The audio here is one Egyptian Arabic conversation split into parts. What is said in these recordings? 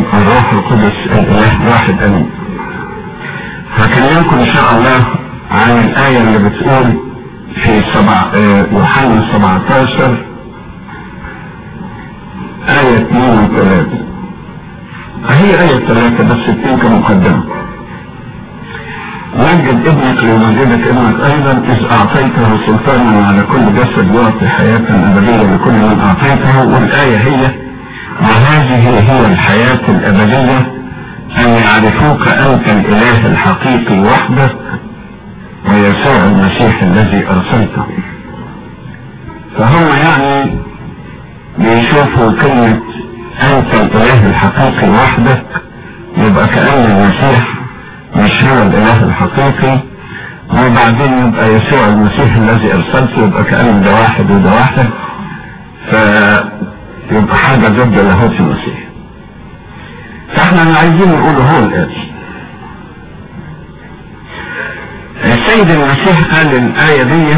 والروح القدس الاله واحد امين هكلمكم ان شاء الله عن الايه اللي بتقول في سبع يوحنا 17 آية 2 و 3 هي آية 3 بس اتنين كمقدمة مجد ابنك ليمجدك ابنك ايضا اذ اعطيته سلطانا على كل جسد يعطي حياة ابدية لكل من اعطيته والاية هي وهذه هي الحياة الابدية ان يعرفوك انت الاله الحقيقي وحدك ويسوع المسيح الذي ارسلته فهم يعني بيشوفوا كلمة انت الاله الحقيقي وحدك يبقى كأن المسيح مش هو الاله الحقيقي وبعدين يبقى يسوع المسيح الذي ارسلته يبقى كأن ده واحد وده واحد فيبقى حاجة ضد لاهوت المسيح فاحنا عايزين نقوله هو الآتي السيد المسيح قال الآية دي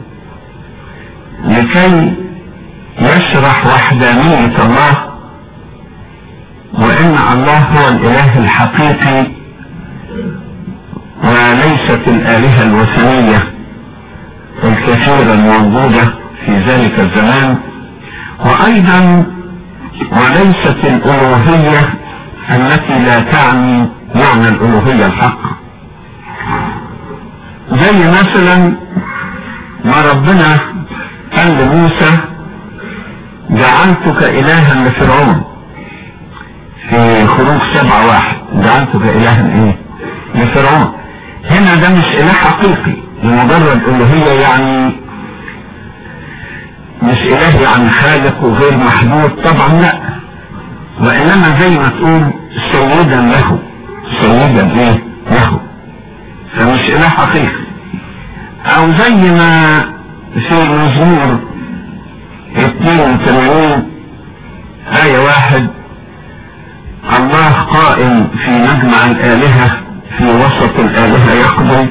لكي يشرح وحدانية الله وإن الله هو الإله الحقيقي وليست الآلهة الوثنية الكثيرة الموجودة في ذلك الزمان وأيضا وليست الألوهية التي لا تعني معنى الألوهية الحق زي مثلا ما ربنا قال لموسى جعلتك إلها لفرعون في خروج سبعة واحد جعلتك إلها إيه لفرعون هنا ده مش إله حقيقي لمجرد ألوهية يعني مش إله يعني خالق وغير محدود طبعا لا وإنما زي ما تقول سيدا له سيدا إيه له فمش إله حقيقي أو زي ما في مزمور 82 آية واحد الله قائم في مجمع الآلهة في وسط الآلهة يقضي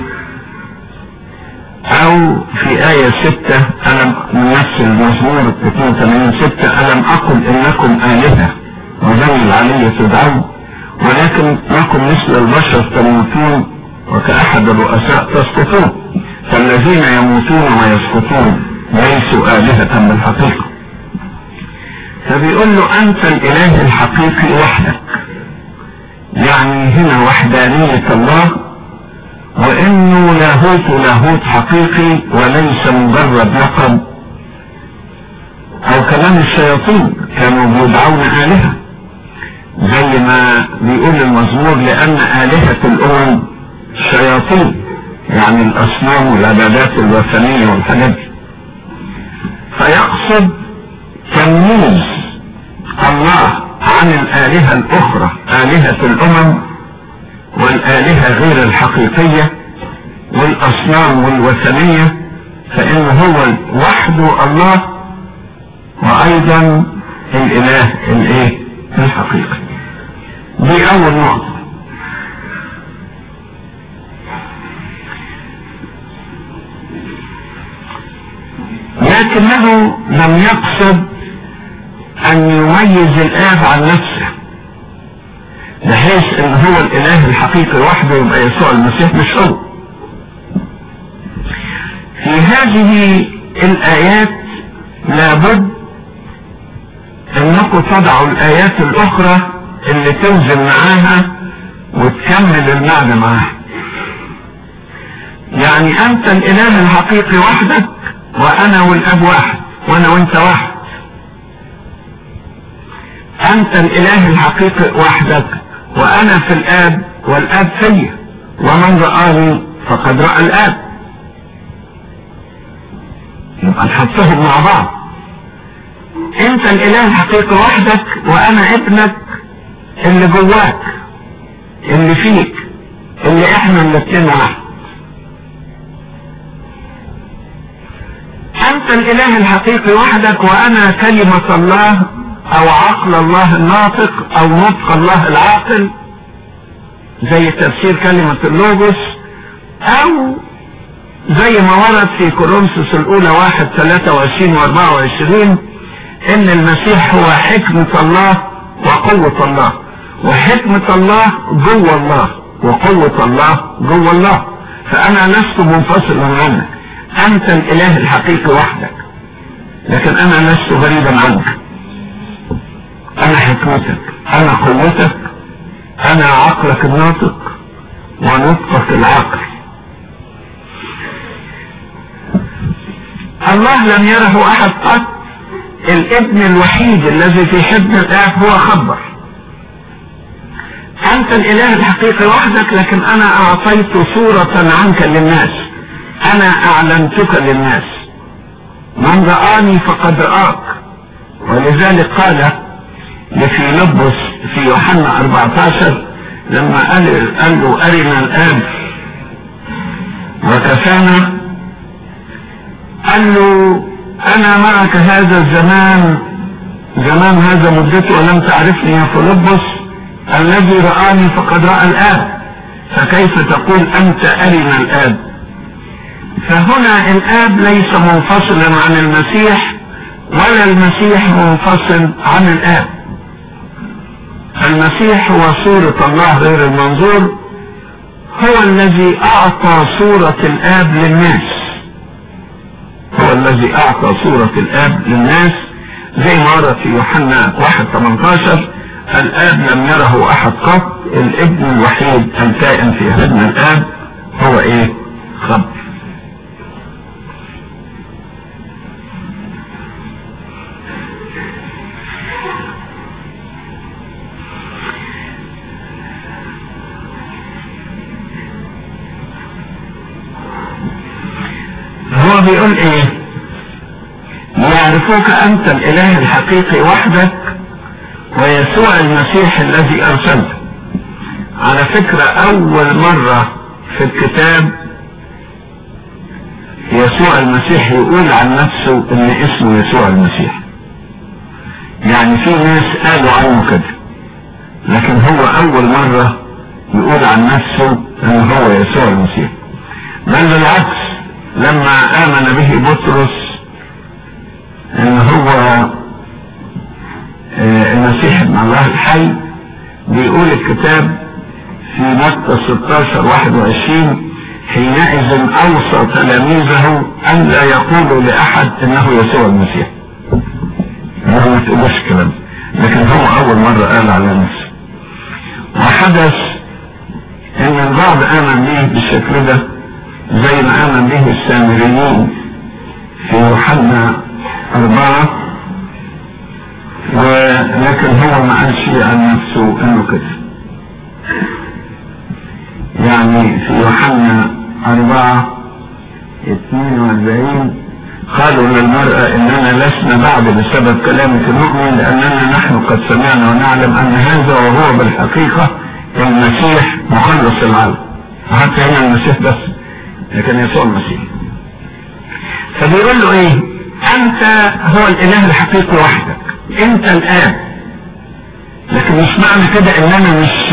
أو في آية ستة ألم نفس المزمور 82 ستة ألم أقل إنكم آلهة وبني العلي تدعون ولكن لكم مثل البشر تموتون وكأحد الرؤساء تسقطون فالذين يموتون ويسقطون ليسوا آلهة بالحقيقة فبيقول له أنت الإله الحقيقي وحدك يعني هنا وحدانية الله وإنه لاهوت لاهوت حقيقي وليس مجرد لقب أو كلام الشياطين كانوا بيدعون آلهة زي ما بيقول المزمور لأن آلهة الأمم شياطين يعني الأصنام والعبادات الوثنية والحاجات دي فيقصد تمييز الله عن الآلهة الأخرى آلهة الأمم والآلهة غير الحقيقية والأصنام والوثنية فإن هو وحده الله وأيضا الإله الإيه الحقيقي دي أول نقطة لكنه لم يقصد أن يميز الآب عن نفسه بحيث ان هو الاله الحقيقي وحده يبقى يسوع المسيح مش هو في هذه الايات لابد انكم تضعوا الايات الاخرى اللي توزن معاها وتكمل المعنى معاها يعني انت الاله الحقيقي وحدك وانا والاب واحد وانا وانت واحد انت الاله الحقيقي وحدك وانا في الاب والاب فيا ومن رآني فقد رأى الاب يبقى نحطهم مع بعض انت الاله الحقيقي وحدك وانا ابنك اللي جواك اللي فيك اللي احنا الاتنين واحد انت الاله الحقيقي وحدك وانا كلمة الله او عقل الله الناطق او نطق الله العاقل زي تفسير كلمة اللوجوس او زي ما ورد في كورنثوس الاولى واحد ثلاثة وعشرين واربعة وعشرين ان المسيح هو حكمة الله وقوة الله وحكمة الله جوه الله وقوة الله جوه الله فأنا لست منفصلا عنك أنت الإله الحقيقي وحدك لكن أنا لست غريبا عنك أنا حكمتك أنا قوتك أنا عقلك الناطق ونطقك العقل الله لم يره أحد قط الابن الوحيد الذي في حضن الآب هو خبر أنت الإله الحقيقي وحدك لكن أنا أعطيت صورة عنك للناس أنا أعلنتك للناس من رآني فقد رآك ولذلك قال لفيلبس في يوحنا 14 لما قال, قال له أرنا الآن وكفانا قال له أنا معك هذا الزمان زمان هذا مدته ولم تعرفني يا فيلبس الذي رآني فقد رأى الآب فكيف تقول أنت أرنا الآب فهنا الآب ليس منفصلا عن المسيح ولا المسيح منفصل عن الآب المسيح هو صورة الله غير المنظور هو الذي أعطى صورة الآب للناس هو الذي أعطى صورة الآب للناس زي ما ورد في يوحنا 1 18 الآب لم يره أحد قط الابن الوحيد الكائن في هدم الآب هو إيه؟ خبر هو بيقول ايه ليعرفوك انت الاله الحقيقي وحدك ويسوع المسيح الذي ارسلته على فكرة اول مرة في الكتاب يسوع المسيح يقول عن نفسه ان اسمه يسوع المسيح يعني في ناس قالوا عنه كده لكن هو اول مرة يقول عن نفسه ان هو يسوع المسيح بل بالعكس لما امن به بطرس ان هو المسيح ابن الله الحي بيقول الكتاب في متى 16 21 حينئذ اوصى تلاميذه ان لا يقولوا لاحد انه يسوع المسيح هو ما تقولش الكلام لكن هو اول مرة قال على نفسه وحدث ان البعض امن به بالشكل ده زي ما امن به السامريين في يوحنا اربعة ولكن هو ما قالش عن نفسه انه كده يعني في يوحنا اربعة اثنين واربعين قالوا للمرأة اننا لسنا بعد بسبب كلامك نؤمن لاننا نحن قد سمعنا ونعلم ان هذا وهو بالحقيقة المسيح مخلص العالم حتى هنا المسيح بس لكن يسوع المسيح فبيقول له ايه انت هو الاله الحقيقي وحدك انت الاب لكن مش معنى كده ان انا مش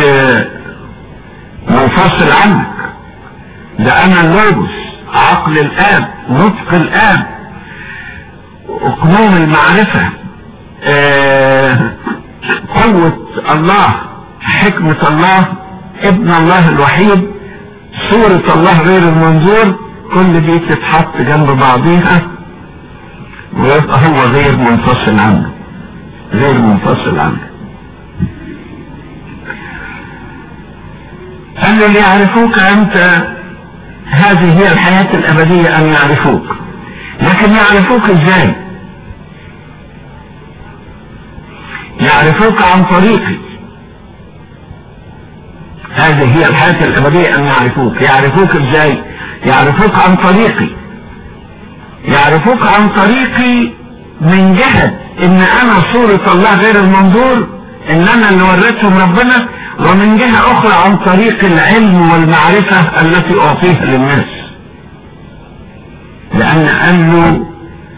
منفصل عنك ده انا اللوجوس عقل الاب نطق الاب اقنوم المعرفة آه قوة الله حكمة الله ابن الله الوحيد صورة الله غير المنظور كل دي تتحط جنب بعضيها ويبقى هو غير منفصل عنه غير منفصل عنه قال له ليعرفوك انت هذه هي الحياة الابدية ان يعرفوك لكن يعرفوك ازاي يعرفوك عن طريقي هذه هي الحياة الابدية ان يعرفوك يعرفوك ازاي يعرفوك عن طريقي يعرفوك عن طريقي من جهة ان انا صورة الله غير المنظور ان انا اللي وريتهم ربنا ومن جهة اخرى عن طريق العلم والمعرفة التي اعطيها للناس لان قال له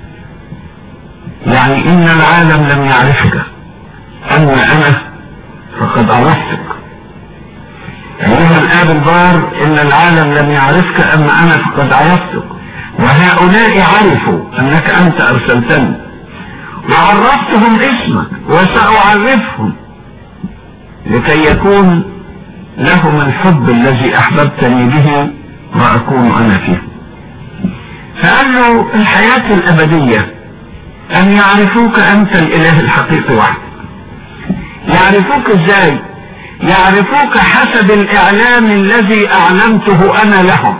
يعني ان العالم لم يعرفك اما انا فقد عرفتك ايها الاب البار ان العالم لم يعرفك اما انا فقد عرفتك وهؤلاء عرفوا انك انت ارسلتني وعرفتهم اسمك وسأعرفهم لكي يكون لهم الحب الذي احببتني به واكون انا فيه فقال له الحياة الابدية ان يعرفوك انت الاله الحقيقي وحدك يعرفوك ازاي يعرفوك حسب الاعلام الذي اعلمته انا لهم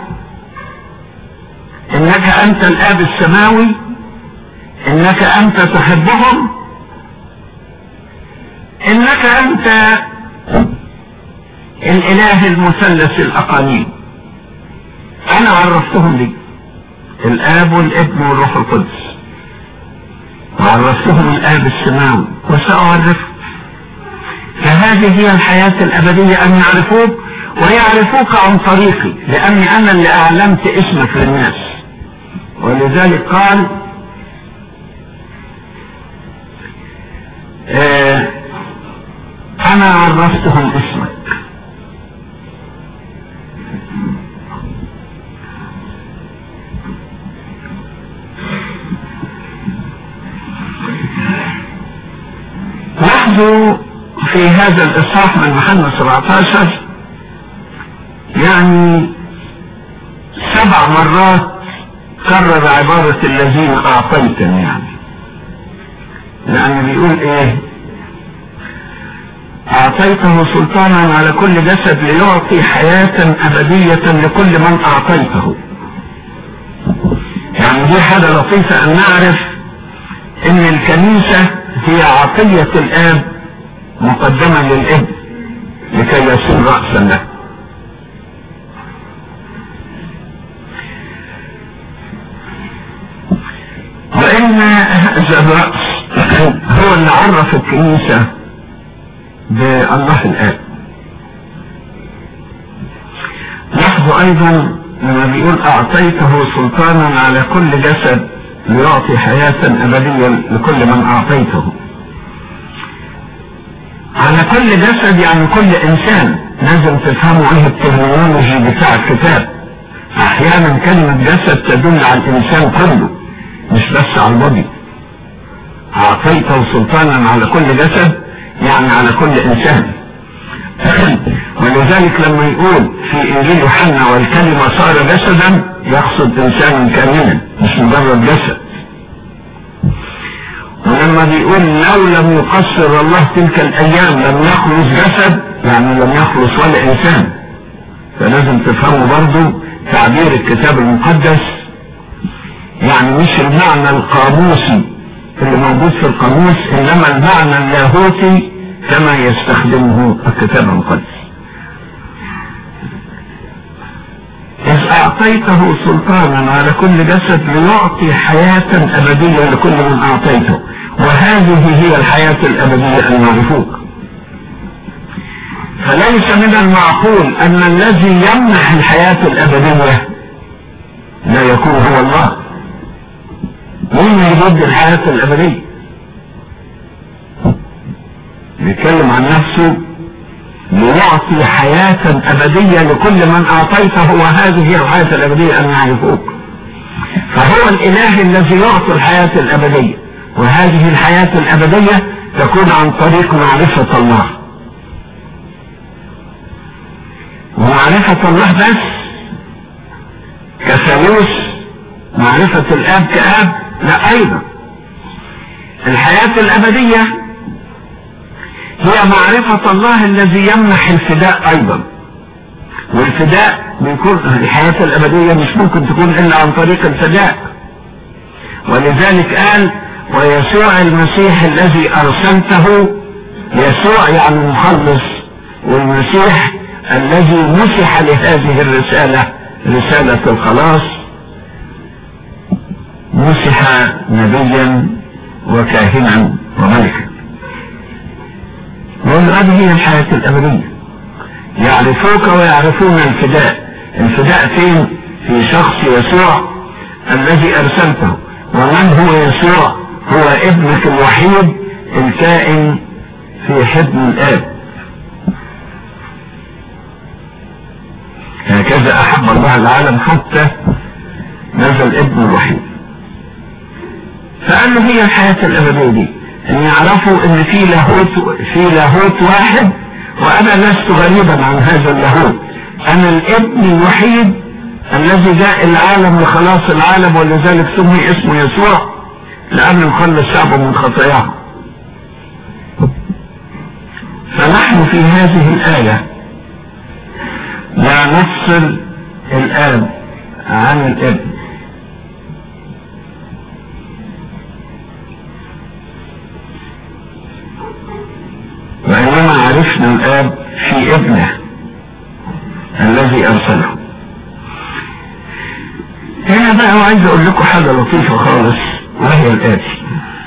انك انت الاب السماوي انك انت تحبهم انك انت الاله المثلث الاقانيم انا عرفتهم لي الاب والابن والروح القدس وعرفتهم الاب السماوي وساعرفهم فهذه هي الحياة الابدية ان يعرفوك ويعرفوك عن طريقي لاني انا اللي اعلمت اسمك للناس ولذلك قال آه انا عرفتهم اسمك لاحظوا في هذا الاصحاح من محمد 17 يعني سبع مرات كرر عبارة الذين اعطيتني يعني لان بيقول ايه اعطيته سلطانا على كل جسد ليعطي حياة ابدية لكل من اعطيته يعني دي حاجة لطيفة ان نعرف ان الكنيسة هي عطية الاب مقدمة للابن لكي يصير رأسا له وان هذا الرأس هو اللي عرف الكنيسة بالله الآب لاحظوا ايضا لما بيقول اعطيته سلطانا على كل جسد ليعطي حياة ابدية لكل من اعطيته على كل جسد يعني كل انسان لازم تفهموا ايه الترمينولوجي بتاع الكتاب احيانا كلمة جسد تدل على الانسان كله مش بس على البدي اعطيته سلطانا على كل جسد يعني على كل انسان ولذلك لما يقول في انجيل يوحنا والكلمة صار جسدا يقصد انسانا كاملا مش مجرد جسد ولما بيقول لو لم يقصر الله تلك الايام لم يخلص جسد يعني لم يخلص ولا انسان فلازم تفهموا برضو تعبير الكتاب المقدس يعني مش المعنى القاموسي اللي موجود في القاموس انما المعنى اللاهوتي كما يستخدمه الكتاب المقدس إذ أعطيته سلطانا على كل جسد ليعطي حياة أبدية لكل من أعطيته وهذه هي الحياة الأبدية أن يعرفوك فليس من المعقول أن الذي يمنح الحياة الأبدية لا يكون هو الله مين يرد الحياة الأبدية بيتكلم عن نفسه ليعطي حياة أبدية لكل من أعطيته وهذه هي الحياة الأبدية أن يعرفوك فهو الإله الذي يعطي الحياة الأبدية وهذه الحياة الأبدية تكون عن طريق معرفة الله ومعرفة الله بس كثالوث معرفة الآب كآب لا أيضا الحياة الأبدية هي معرفة الله الذي يمنح الفداء أيضا والفداء بيكون الحياة الأبدية مش ممكن تكون إلا عن طريق الفداء ولذلك قال ويسوع المسيح الذي أرسلته يسوع يعني مخلص والمسيح الذي مسح لهذه الرسالة رسالة الخلاص مسح نبيا وكاهنا وملكا يقول هذه هي الحياة الأبدية يعرفوك ويعرفون الفداء الفداء فين في شخص يسوع الذي أرسلته ومن هو يسوع هو ابنك الوحيد الكائن في حضن الآب هكذا أحب الله العالم حتى نزل ابنه الوحيد فقال له هي الحياة الأبدية دي ان يعرفوا ان في لاهوت في لاهوت واحد وانا لست غريبا عن هذا اللاهوت انا الابن الوحيد الذي جاء العالم لخلاص العالم ولذلك سمي اسمه يسوع لانه يخلص شعبه من خطاياهم فنحن في هذه الآية لا نفصل الآب عن الابن وإنما عرفنا الآب في ابنه الذي أرسله هنا بقى عايز أقول لكم حاجة لطيفة خالص وهي الآتي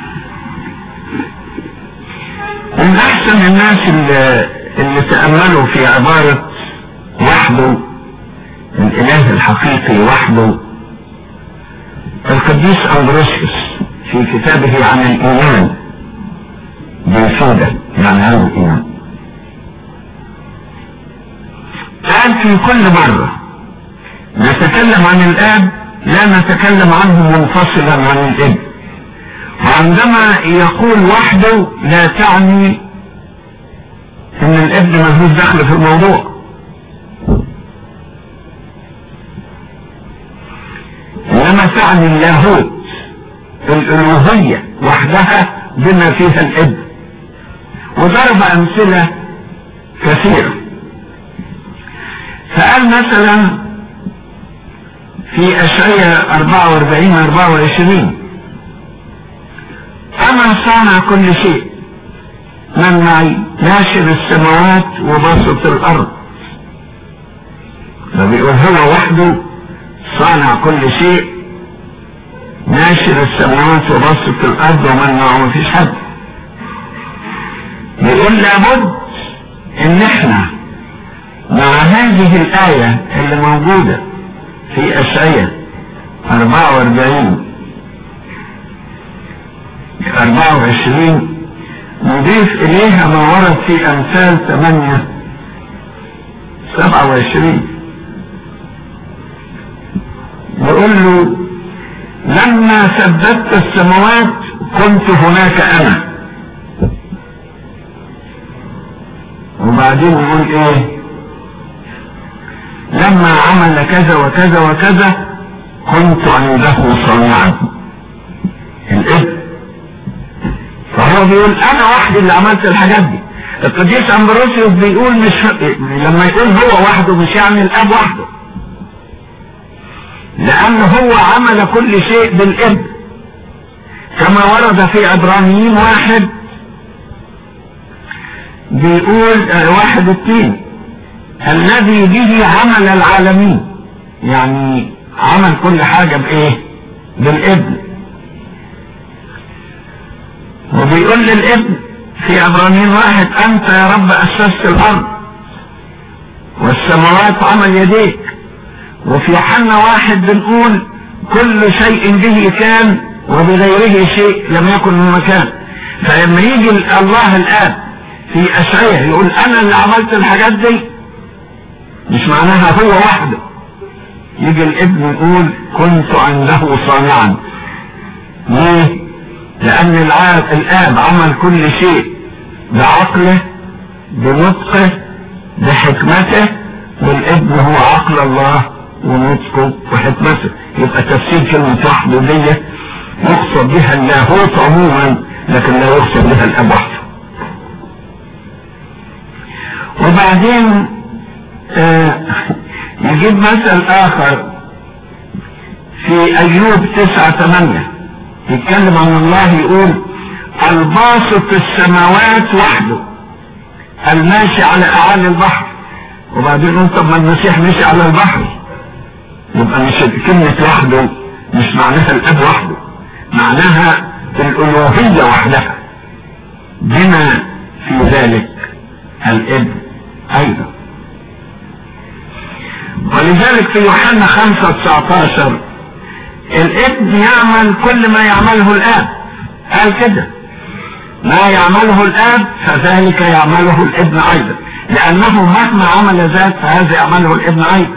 من أحسن الناس اللي, اللي تأملوا في عبارة وحده الإله الحقيقي وحده القديس أندروسيوس في كتابه عن الإيمان بالفودة يعني عن الإيمان قال في كل مرة نتكلم عن الآب لا نتكلم عنه منفصلا عن الابن وعندما يقول وحده لا تعني ان الابن ملهوش دخل في الموضوع انما تعني اللاهوت الالوهية وحدها بما فيها الابن وضرب امثلة كثيرة فقال مثلا في اشعياء 44 24 انا صانع كل شيء من معي ناشر السماوات وباسط الارض فبيقول هو وحده صانع كل شيء ناشر السماوات وباسط الارض ومن معه مفيش حد بيقول لابد ان احنا مع هذه الآية اللي موجودة في أشعية 44 24 نضيف إليها ما ورد في أمثال 8 27 يقول له لما ثبتت السماوات كنت هناك أنا وبعدين يقول إيه لما عمل كذا وكذا وكذا كنت عنده صانعا الابن فهو بيقول انا وحدي اللي عملت الحاجات دي القديس امبروسيوس بيقول مش لما يقول هو وحده مش يعني الاب وحده لان هو عمل كل شيء بالابن كما ورد في عبرانيين واحد بيقول واحد التين الذي به عمل العالمين يعني عمل كل حاجة بايه بالابن وبيقول للابن في عبرانيين واحد انت يا رب اسست الارض والسماوات عمل يديك وفي يوحنا واحد بنقول كل شيء به كان وبغيره شيء لم يكن من مكان فلما يجي الله الاب في اشعياء يقول انا اللي عملت الحاجات دي مش معناها هو وحده يجي الابن يقول كنت عنده صانعا ليه لان العاب الاب عمل كل شيء بعقله بنطقه بحكمته والابن هو عقل الله ونطقه وحكمته يبقى تفسير كلمة وحده دي يقصد بها اللاهوت عموما لكن لا يقصد بها الاب وحده وبعدين آه نجيب مثل اخر في ايوب تسعة ثمانية يتكلم عن الله يقول الباسط السماوات وحده الماشي على اعالي البحر وبعدين يقول طب ما المسيح مشي على البحر يبقى مش كلمة وحده مش معناها الاب وحده معناها الالوهية وحدها بما في ذلك الابن ايضا ولذلك في يوحنا 5 19 الابن يعمل كل ما يعمله الاب قال كده ما يعمله الاب فذلك يعمله الابن ايضا لانه مهما عمل ذات فهذا يعمله الابن ايضا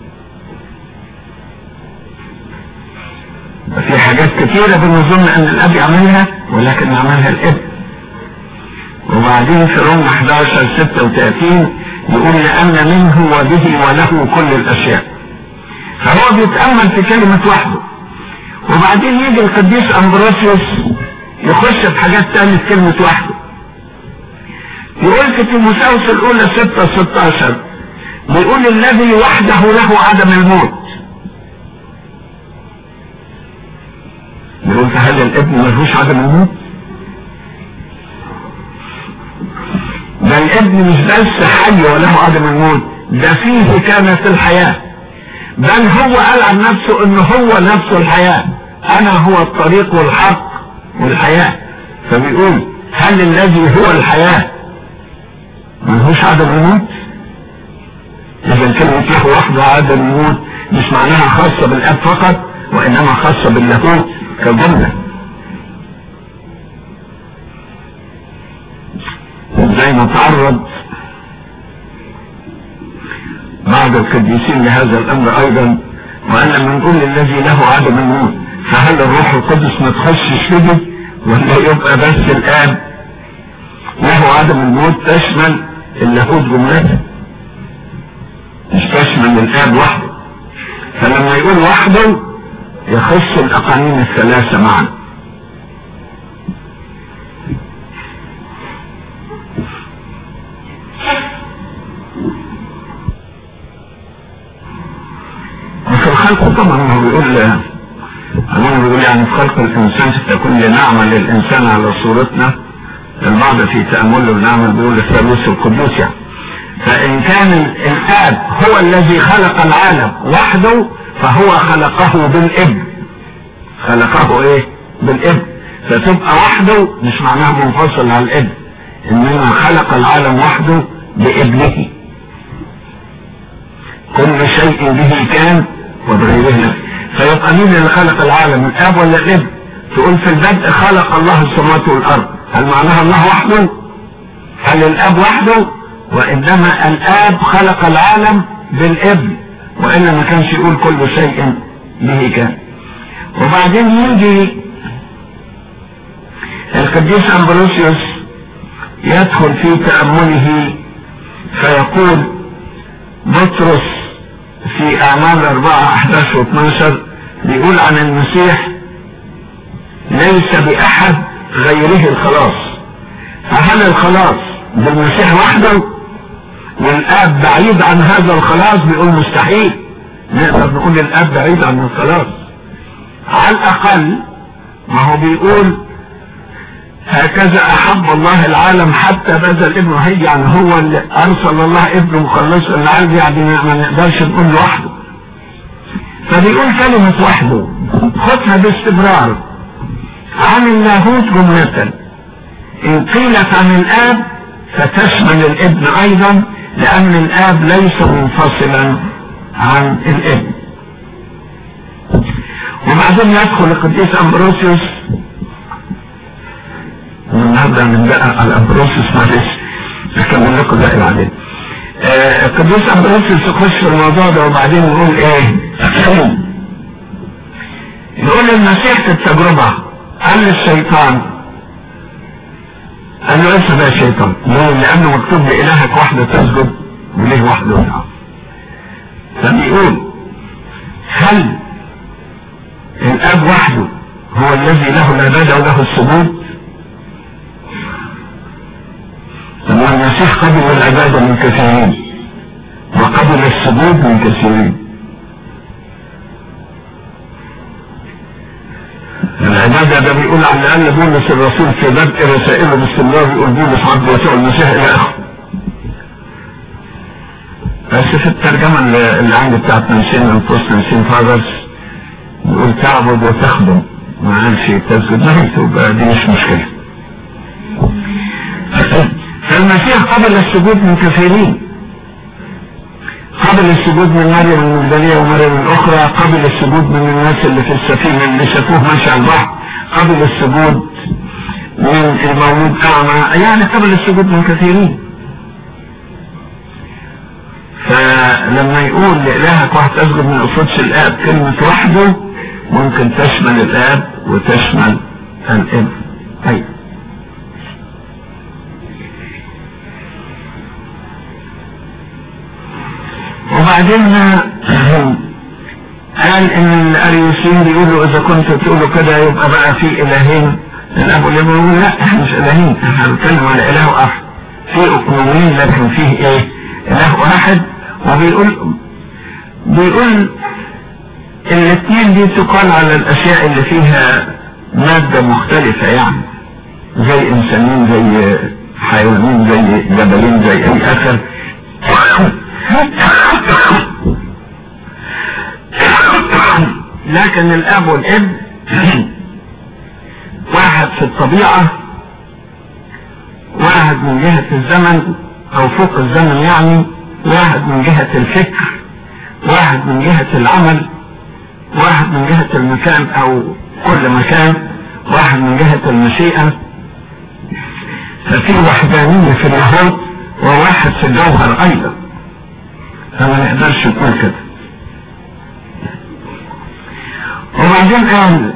في حاجات كثيرة بنظن ان الاب يعملها ولكن يعملها الابن وبعدين في روم 11 36 يقول لأن منه وبه وله كل الأشياء فهو بيتأمل في كلمة وحده وبعدين يجي القديس أمبروسيوس يخش في حاجات تانية في كلمة وحده يقول في تيموثاوس الأولى 6 16 بيقول الذي وحده له عدم الموت يقول فهل الابن ملهوش عدم الموت؟ ده الابن مش بس حي وله عدم الموت ده فيه كانت الحياة بل هو قال عن نفسه انه هو نفسه الحياة انا هو الطريق والحق والحياة فبيقول هل الذي هو الحياة ملهوش عدم الموت اذا كلمة له وحده عدم الموت مش معناها خاصة بالاب فقط وانما خاصة باللاهوت كجملة زي ما تعرض بعض القديسين لهذا الامر ايضا وان لما نقول الذي له عدم الموت فهل الروح القدس ما تخشش كده ولا يبقى بس الاب له عدم الموت تشمل اللاهوت جملته مش تشمل الاب وحده فلما يقول وحده يخص الاقانيم الثلاثه معا وفي الخلق طبعا هو بيقول الله بيقول يعني في خلق الانسان ستكون لنعمة للانسان على صورتنا البعض في تأمله بنعمل بيقول الثالوث القدوس يعني فان كان الاب هو الذي خلق العالم وحده فهو خلقه بالابن خلقه ايه بالابن فتبقى وحده مش معناها منفصل عن الابن انما خلق العالم وحده بابنه كل شيء به كان وبغيره لا فيبقى مين اللي خلق العالم الاب ولا الابن تقول في البدء خلق الله السماوات والارض هل معناها الله وحده هل الاب وحده وانما الاب خلق العالم بالابن والا ما كانش يقول كل شيء به كان وبعدين يجي القديس امبروسيوس يدخل في تأمله فيقول بطرس في اعمال 4 11 و 12 بيقول عن المسيح ليس باحد غيره الخلاص فهل الخلاص بالمسيح وحده والاب بعيد عن هذا الخلاص بيقول مستحيل نقدر نقول الاب بعيد عن الخلاص على الاقل ما هو بيقول هكذا احب الله العالم حتى بذل ابنه هي يعني هو اللي ارسل الله ابنه مخلصا للعالم يعني ما نقدرش نقول لوحده فبيقول كلمة وحده خدها باستمرار عن اللاهوت جملة ان قيلت عن الاب فتشمل الابن ايضا لان الاب ليس منفصلا عن الابن وبعدين يدخل القديس امبروسيوس النهارده هنبدا على امبروسيوس معلش اكمل لكم باقي بعدين آه القديس امبروسيوس يخش في الموضوع ده وبعدين يقول ايه يقول المسيح في التجربه قال للشيطان قال له ليس ده شيطان ليه لانه مكتوب لالهك وحده تسجد وليه وحده يدعى فبيقول هل الاب وحده هو الذي له العباده وله السجود لما المسيح قبل العبادة من كثيرين وقبل السجود من كثيرين العبادة ده بيقول عن الأقل بولس الرسول في بدء رسائله باستمرار يقول بولس عبد يسوع المسيح إلى آخره بس في الترجمة اللي اللي عندي بتاعت نانسين البوست نانسين فاذرز بيقول تعبد وتخدم ما قالش تسجد ما تبقى دي مش مشكلة فالمسيح قبل السجود من كثيرين قبل السجود من مريم المجدلية ومريم الأخرى قبل السجود من الناس اللي في السفينة اللي شافوه ماشي على البحر قبل السجود من المولود أعمى يعني قبل السجود من كثيرين فلما يقول لإلهك واحد أسجد من أصواتش الآب كلمة وحده ممكن تشمل الآب وتشمل الابن أيضا وبعدين قال ان الاريوسيين بيقولوا اذا كنتوا تقولوا كده يبقى بقى في الهين الاب والابن يقول لا احنا مش الهين احنا بنتكلم على اله واحد في اقنومين لكن فيه ايه اله واحد وبيقول بيقول الاثنين دي تقال على الاشياء اللي فيها مادة مختلفة يعني زي انسانين زي حيوانين زي جبلين زي اي اخر لكن الاب والابن واحد في الطبيعة واحد من جهة الزمن او فوق الزمن يعني واحد من جهة الفكر واحد من جهة العمل واحد من جهة المكان او كل مكان واحد من جهة المشيئة ففي وحدانية في اللاهوت وواحد في الجوهر ايضا فما نقدرش نقول كده وبعدين قال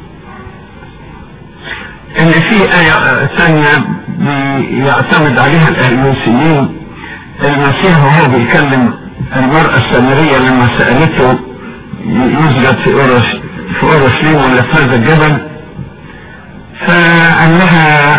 ان في آية ثانية يعتمد عليها الأريوسيين المسيح وهو بيكلم المرأة السامرية لما سألته يسجد في أورش في أورشليم ولا في هذا الجبل فقال لها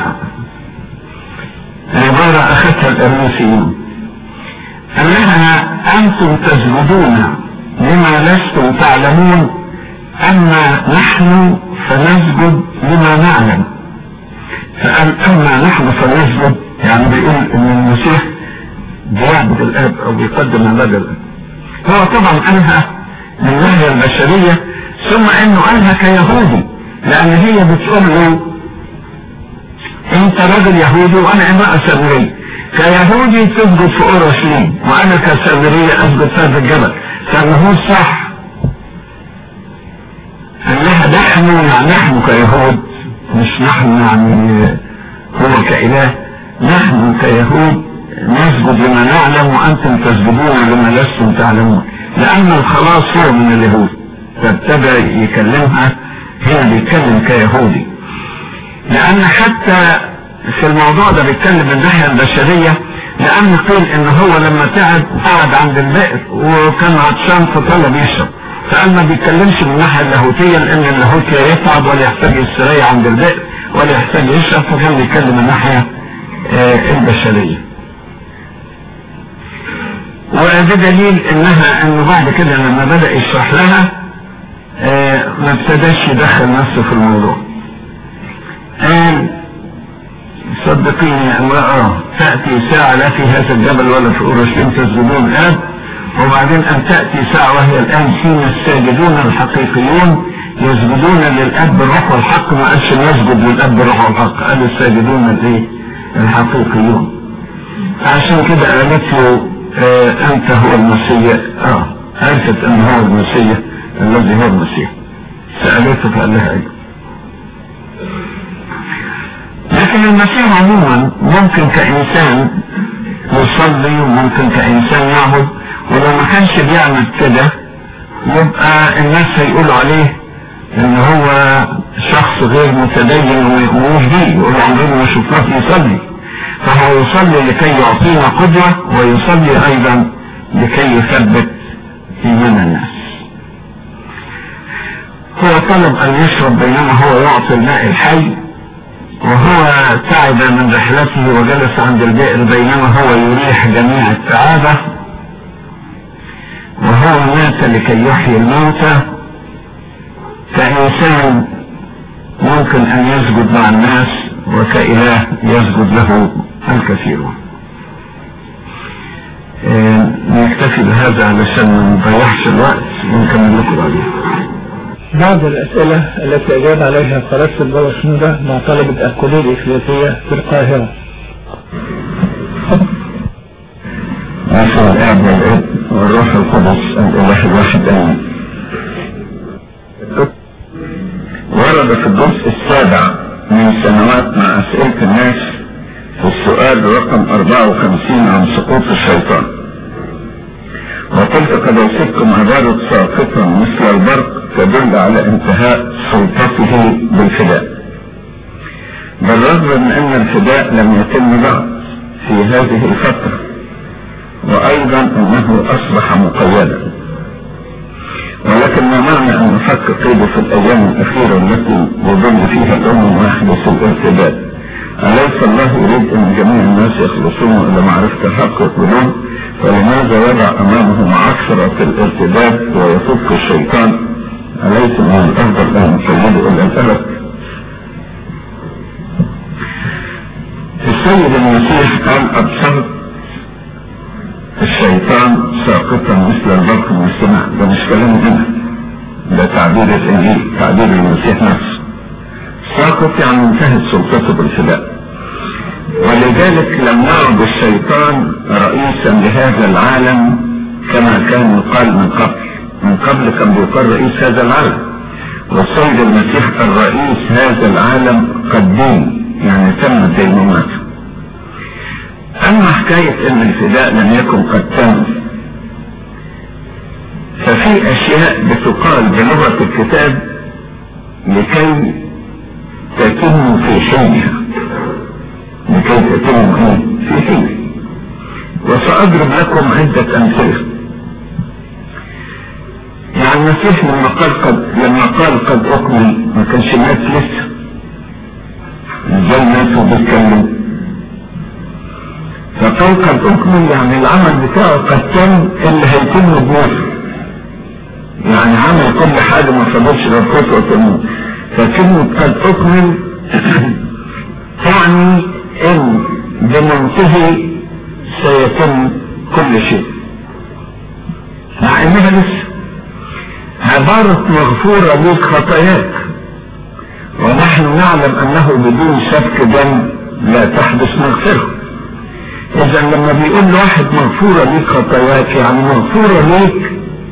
عبارة أخذتها الأريوسيين قال لها أنتم تسجدون لما لستم تعلمون أما نحن فنسجد لما نعلم فقال أما نحن فنسجد يعني بيقول إن المسيح بيعبد الآب أو بيقدم عباد الآب هو طبعا قالها من الناحية البشرية ثم إنه قالها كيهودي لأن هي بتقول له أنت راجل يهودي وأنا امرأة سامرية كيهودي تسجد في أورشليم وأنا كسامرية أسجد في هذا الجبل فما هو صح قال لها نحن يعني نحن كيهود مش نحن يعني هو كإله نحن كيهود نسجد لما نعلم وأنتم تسجدون لما لستم تعلمون لأن الخلاص هو من اليهود فابتدى يكلمها هنا بيتكلم كيهودي لأن حتى في الموضوع ده بيتكلم من الناحية البشرية لأن قيل إن هو لما تعب قعد عند البئر وكان عطشان فطلب يشرب فقال ما بيتكلمش من الناحية اللاهوتية لأن اللاهوت لا يتعب ولا يحتاج السراية عند البئر ولا يحتاج يشرب فكان بيتكلم من الناحية آه البشرية وده دليل انها انه بعد كده لما بدأ يشرح لها آه ما ابتداش يدخل نفسه في الموضوع قال صدقيني يا امرأة تأتي ساعة لا في هذا الجبل ولا في أورشليم تسجدون الآب وبعدين أن تأتي ساعة وهي الآن حين الساجدون الحقيقيون يسجدون للأب بالروح والحق ما قالش نسجد للأب بالروح والحق قال الساجدون الإيه؟ الحقيقيون عشان كده قالت له آه أنت هو المسيح آه عرفت أن هو المسيح الذي هو المسيح سألته فقال لها أيوه لكن المسيح عموما ممكن كإنسان يصلي وممكن كإنسان يعبد ولو ما كانش بيعمل كده يبقى الناس هيقولوا عليه ان هو شخص غير متدين ومش بيه يقولوا عمرنا ما شفناه يصلي فهو يصلي لكي يعطينا قدوة ويصلي ايضا لكي يثبت ايمان الناس هو طلب ان يشرب بينما هو يعطي الماء الحي وهو تعب من رحلته وجلس عند البئر بينما هو يريح جميع التعابة وهو مات لكي يحيي الموتى كإنسان ممكن أن يسجد مع الناس وكإله يسجد له الكثيرون اه نكتفي بهذا علشان ما نضيعش الوقت ونكمل لكم بعدين بعض الأسئلة التي أجاب عليها قرص البابا شنودة مع طلبة الكلية الإكليسية في القاهرة عشر الآب والابن والروح القدس الإله الواحد آمين ورد في الجزء السابع من سنوات مع أسئلة الناس في السؤال رقم 54 عن سقوط الشيطان وقلت قد أوصفكم عبارة ساقطا مثل البرق تدل على انتهاء سلطته بالفداء بالرغم من أن الفداء لم يتم بعد في هذه الفترة وأيضا أنه أصبح مقيدا ولكن ما معنى أن نفك قيده في الأيام الأخيرة التي يضل فيها الأمم ويحدث الارتداد أليس الله يريد أن جميع الناس يخلصون إلى معرفة الحق يقولون فلماذا يضع أمامهم عشرة الارتداد ويفك الشيطان أليس من الأفضل أن يقيدوا إلى الأبد السيد المسيح قال أبصرت الشيطان ساقطا مثل البرق من السماء ده مش كلام هنا ده تعبير الانجيل تعبير المسيح نفسه ساقط يعني انتهت سلطته بالفداء ولذلك لم يعد الشيطان رئيسا لهذا العالم كما كان يقال من قبل من قبل كان بيقال رئيس هذا العالم والسيد المسيح الرئيس هذا العالم قد دين يعني تم دينونته اما حكاية ان الفداء لم يكن قد تم ففي اشياء بتقال بلغة الكتاب لكي تتم في حينها لكي تتم ايه في حين وسأضرب لكم عدة امثلة يعني المسيح لما قال قد لما قال قد اكمل ما كانش مات لسه ازاي الناس بيتكلم فقال قد اكمل يعني العمل بتاعه قد تم اللي هيتم بنفسه يعني عمل كل حاجه ما فضلش غير خطوه الموت فكلمه قد اكمل تعني ان بمنتهي سيتم كل شيء مع انها لسه عبارة مغفورة ليك خطاياك ونحن نعلم انه بدون سفك دم لا تحدث مغفرة اذا لما بيقول لواحد مغفورة ليك خطاياك يعني مغفورة ليك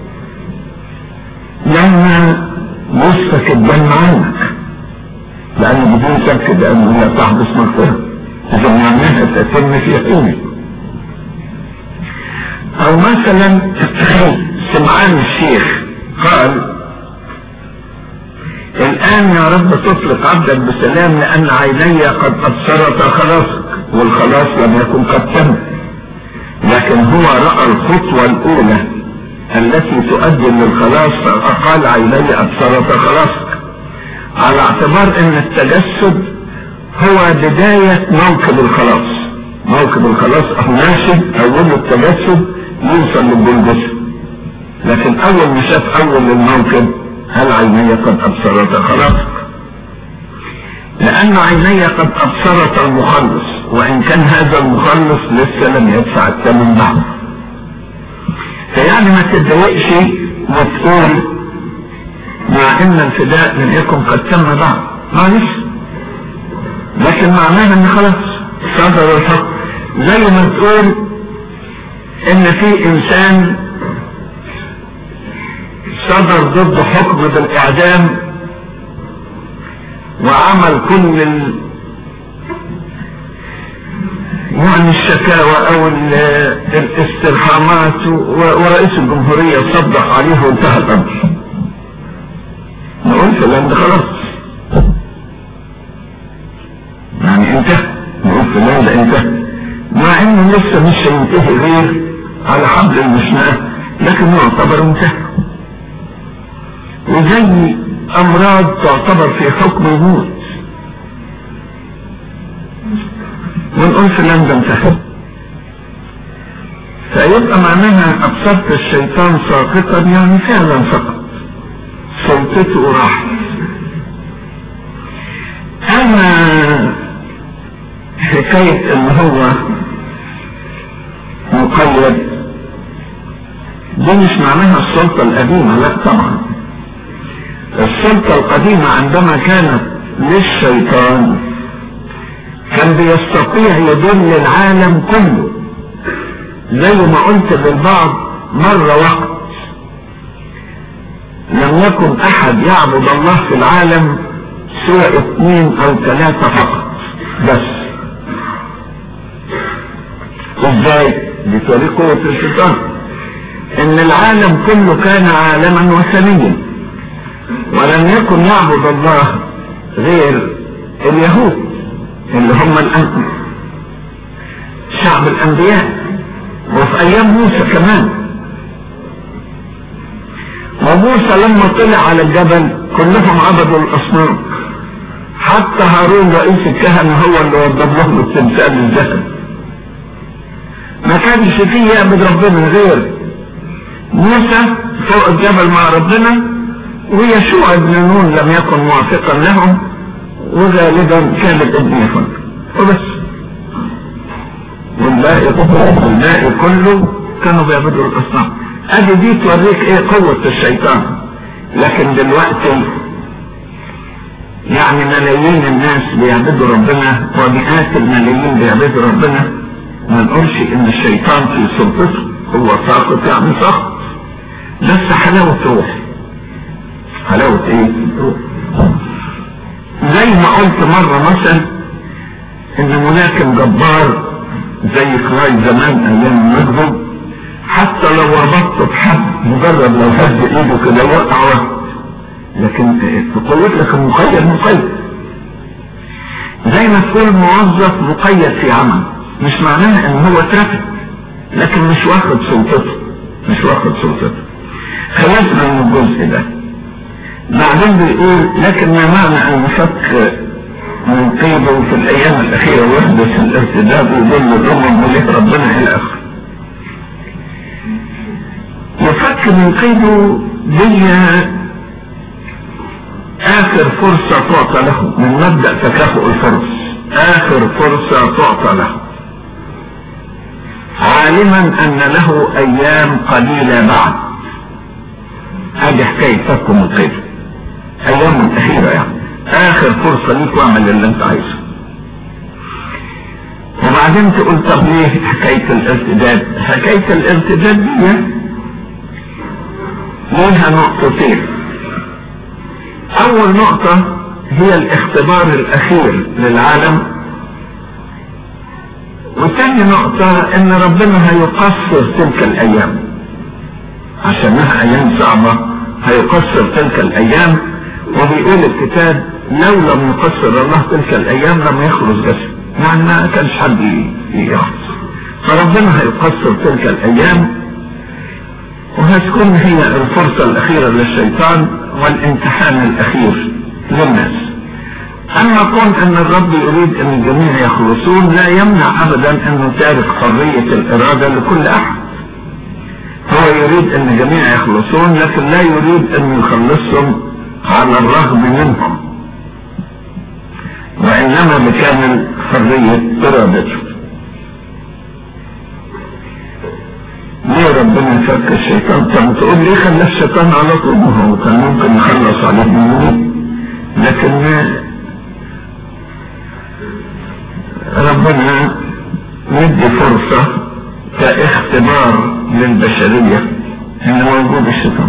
لما يسفك الدم عنك لان بدون سفك دم لا تحدث مغفرة اذا معناها تتم في يقينك او مثلا سمعان الشيخ قال الآن يا رب تطلق عبدك بسلام لأن عيني قد أبصرت خلاصك والخلاص لم يكن قد تم لكن هو رأى الخطوة الأولى التي تؤدي للخلاص فقال عيني أبصرت خلاصك على اعتبار أن التجسد هو بداية موكب الخلاص موكب الخلاص أو ماشي أول التجسد يوصل للجلجسد لكن اول ما شاف اول الموكب هل عيني قد ابصرت خلاصك لان عيني قد ابصرت المخلص وان كان هذا المخلص لسه لم يدفع الثمن بعد فيعني ما تتضايقش وتقول مع ان الفداء لم يكن قد تم بعد معلش لكن معناها ان خلاص صدر الحكم زي ما تقول ان في انسان صدر ضد حكم بالاعدام وعمل كل ال... يعني الشكاوى او ال... الاسترحامات و... ورئيس الجمهورية صدق عليه وانتهى الامر نقول فلان ده خلاص يعني انتهى نقول فلان ده انتهى مع انه لسه مش هينتهي غير على حبل المشنقة لكن يعتبر انتهى وزي امراض تعتبر في حكم الموت ونقول فلان ده انتهى فيبقى معناها ابصرت الشيطان ساقطا يعني فعلا سقط سلطته راحت اما حكاية ان هو مقيد دي مش معناها السلطة القديمة لا طبعا السلطة القديمة عندما كانت للشيطان كان بيستطيع يضل العالم كله زي ما قلت للبعض مرة وقت لم يكن احد يعبد الله في العالم سوى اثنين او ثلاثة فقط بس ازاي بطريق قوة الشيطان ان العالم كله كان عالما وثنيا ولم يكن يعبد الله غير اليهود اللي هم الأنبياء شعب الأنبياء وفي في ايام موسى كمان وموسى لما طلع على الجبل كلهم عبدوا الاصنام حتى هارون رئيس الكهنة هو اللي وضب لهم التمثال الذهب ما كانش فيه يعبد ربنا غير موسى فوق الجبل مع ربنا ويشوع ابن نون لم يكن موافقا لهم وغالبا كان ابن يفن وبس والباقي والباقي كله كانوا بيعبدوا الاصنام ادي دي توريك ايه قوة الشيطان لكن دلوقتي يعني ملايين الناس بيعبدوا ربنا ومئات الملايين بيعبدوا ربنا ما نقولش ان الشيطان في سلطته هو ساقط يعني ساقط بس حلاوة روح حلاوة ايه روح زي ما قلت مرة مثلا ان ملاكم جبار زي كلاي زمان ايام المغرب حتى لو ربطت بحد مجرد لو هز ايده كده يقع لكن تقول لك المقيد مقيد زي ما تكون موظف مقيد في عمل مش معناه ان هو اترفد لكن مش واخد سلطته مش واخد سلطته خلصنا من الجزء ده بعدين بيقول لكن ما معنى ان فك من قيده في الايام الاخيره ويحدث الارتداد ويضل الامم وليه ربنا الى اخره يفك من قيده دي اخر فرصة تعطى له من مبدأ تكافؤ الفرص اخر فرصة تعطى له عالما ان له ايام قليلة بعد هذه حكاية فك من قيده ايام الاخيرة يعني اخر فرصة ليك واعمل اللي انت عايزه وبعدين تقول طب ليه حكاية الارتداد حكاية الارتداد دي ليها نقطتين اول نقطة هي الاختبار الاخير للعالم وتاني نقطة ان ربنا هيقصر تلك الايام عشانها ايام صعبة هيقصر تلك الايام وبيقول الكتاب لو لم يقصر الله تلك الايام لم يخلص جسد يعني ما كانش حد يخلص فربنا هيقصر تلك الايام وهتكون هي الفرصة الاخيرة للشيطان والامتحان الاخير للناس اما كون ان الرب يريد ان الجميع يخلصون لا يمنع ابدا انه تارك حرية الارادة لكل احد هو يريد ان الجميع يخلصون لكن لا يريد ان يخلصهم على الرغم منهم وانما بكامل حرية ارادته ليه ربنا يفك الشيطان طب تقول ليه خلى الشيطان على طول ما هو كان ممكن يخلص عليه من لكن ربنا يدي فرصة كاختبار للبشرية ان موجود الشيطان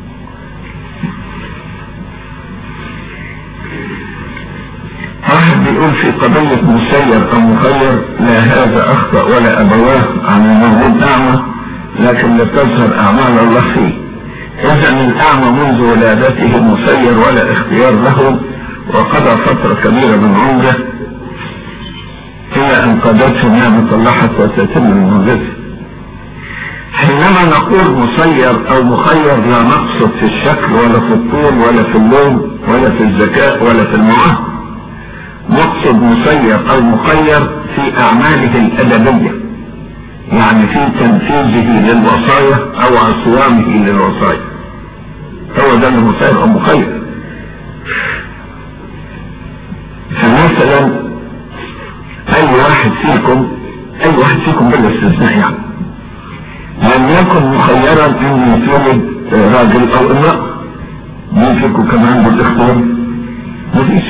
واحد بيقول في قضية مسير او مخير لا هذا اخطأ ولا ابواه عن الموجود اعمى لكن لا تظهر اعمال الله فيه اذا الاعمى منذ ولادته مسير ولا اختيار له وقضى فترة كبيرة من عمره الى ان قضته نعمة الله حتى تتم المعجزة حينما نقول مسير او مخير لا نقصد في الشكل ولا في الطول ولا في اللون ولا في الذكاء ولا في المعاهد نقصد مسير او مخير في اعماله الادبية يعني في تنفيذه للوصايا او عصيانه للوصايا هو ده اللي مسير او مخير فمثلا اي واحد فيكم اي واحد فيكم بلا استثناء يعني لم يكن مخيرا ان يتولد راجل او امرأة مين فيكم كان عنده الاختيار مفيش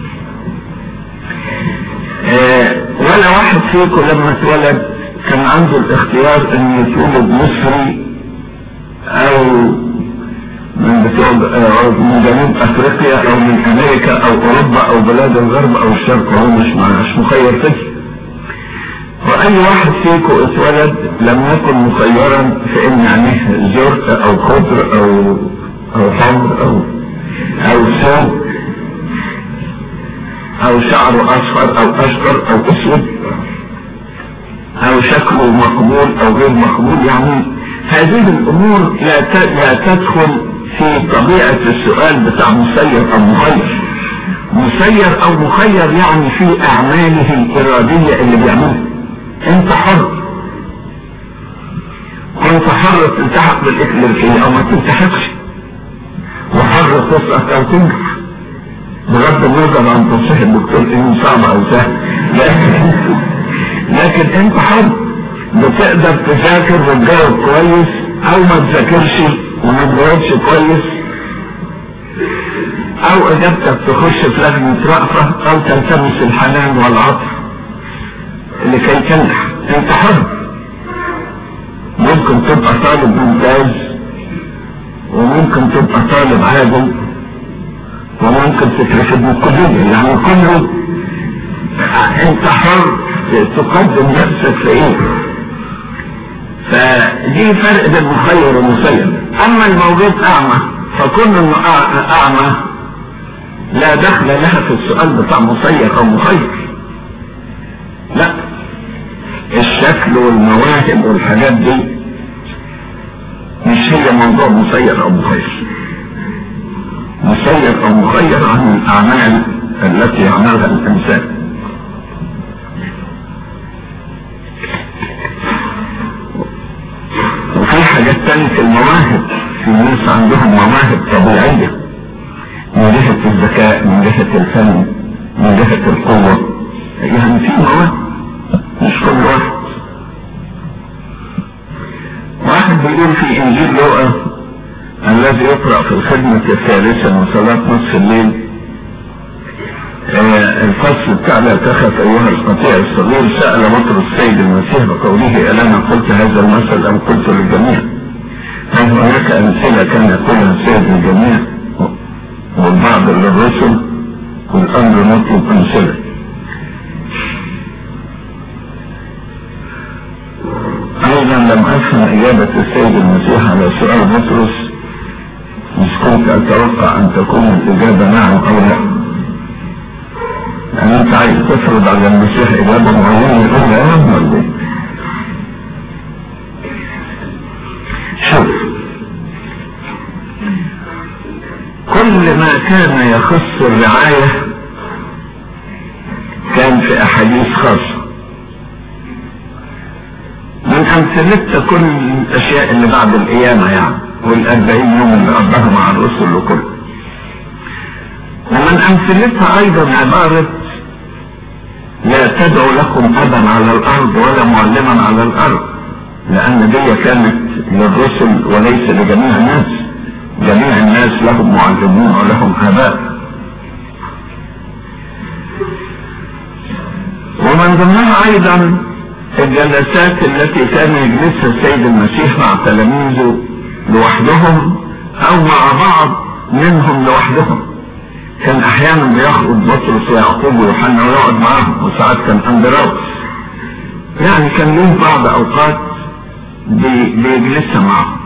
آه ولا واحد فيكم لما اتولد كان عنده الاختيار ان يتولد مصري او من بتوع من جنوب افريقيا او من امريكا او اوروبا او بلاد الغرب او الشرق هو مش مش مخير فيه واي واحد فيكم اتولد لم يكن مخيرا في ان عينيه زرق او خضر او او حمر او او سود او شعره اصفر او اشقر او اسود او او شكله مقبول او غير مقبول يعني هذه الامور لا لا تدخل في طبيعة السؤال بتاع مسير او مخير مسير او مخير يعني في اعماله الارادية اللي بيعملها انت حر كنت حر تلتحق بالاكليريكية او ما تلتحقش وحر تسقط او تنجح بغض النظر عن تصحيح الدكتور انه صعب او سهل لكن لكن انت حر بتقدر تذاكر وتجاوب كويس او ما تذاكرش وما تجاوبش كويس او اجابتك تخش في لجنة رأفة او تلتمس الحنان والعطف لكي تنجح انت حر ممكن تبقى طالب ممتاز وممكن تبقى طالب عادي وممكن تترفض من الكلية يعني كله انت حر تقدم نفسك في ايه فدي فرق بين مخير ومسير اما الموجود اعمى فكون انه اعمى لا دخل لها في السؤال بتاع مسير او مخير لا الشكل والمواهب والحاجات دي مش هي موضوع مسير او مخير مسير او مخير عن الاعمال التي يعملها الانسان وفي حاجات تانية في المواهب في ناس عندهم مواهب طبيعية من جهة الذكاء من جهة الفن من جهة القوة يعني في مواهب مش كل واحد واحد بيقول في انجيل لوقا الذي يقرأ في الخدمة الثالثة من صلاة نصف الليل آه الفصل بتاع لا تخف ايها القطيع الصغير سأل بطرس السيد المسيح بقوله الانا قلت هذا المثل ام قلت للجميع هل هناك امثلة كان يقولها السيد للجميع والبعض للرسل والامر مطلب امثلة ايضا لم افهم اجابة السيد المسيح على سؤال بطرس مش كنت اتوقع ان تكون الاجابة نعم او لا يعني انت عايز تفرض على المسيح اجابة معينة يقول لا ولا ايه شوف كل ما كان يخص الرعاية كان في احاديث خاصة من امثلتها كل الاشياء اللي بعد القيامة يعني والاربعين يوم اللي قضاها مع الرسل وكله ومن امثلتها ايضا عبارة لا تدعو لكم ابا على الارض ولا معلما على الارض لان دي كانت للرسل وليس لجميع الناس جميع الناس لهم معلمون ولهم اباء ومن ضمنها ايضا الجلسات التي كان يجلسها السيد المسيح مع تلاميذه لوحدهم او مع بعض منهم لوحدهم كان احيانا بياخد بطرس ويعقوب ويوحنا ويقعد معاهم وساعات كان اندراوس يعني كان له بعض اوقات بي بيجلسها معهم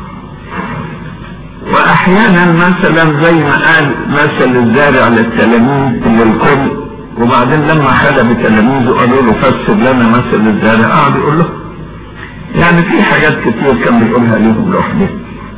واحيانا مثلا زي ما قال مثل الزارع للتلاميذ للكل وبعدين لما خلى بتلاميذه قالوا له فسر لنا مثل الزارع قعد يقول له يعني في حاجات كتير كان بيقولها ليهم لوحدهم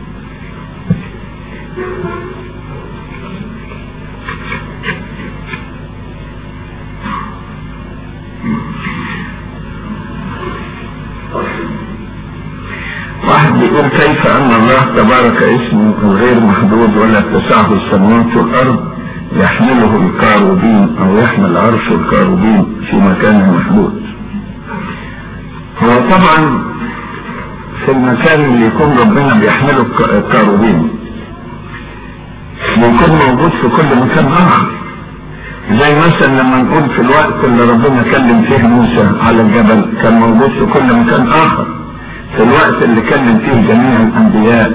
واحد بيقول كيف ان الله تبارك اسمه غير محدود ولا اتسعه السماوات والارض يحمله الكاروبين او يحمل عرش الكاروبين في مكان محدود هو طبعا في المكان اللي يكون ربنا بيحمله الكاروبين بيكون موجود في كل مكان اخر زي مثلا لما نقول في الوقت اللي ربنا كلم فيه موسى على الجبل كان موجود في كل مكان اخر في الوقت اللي كلم فيه جميع الانبياء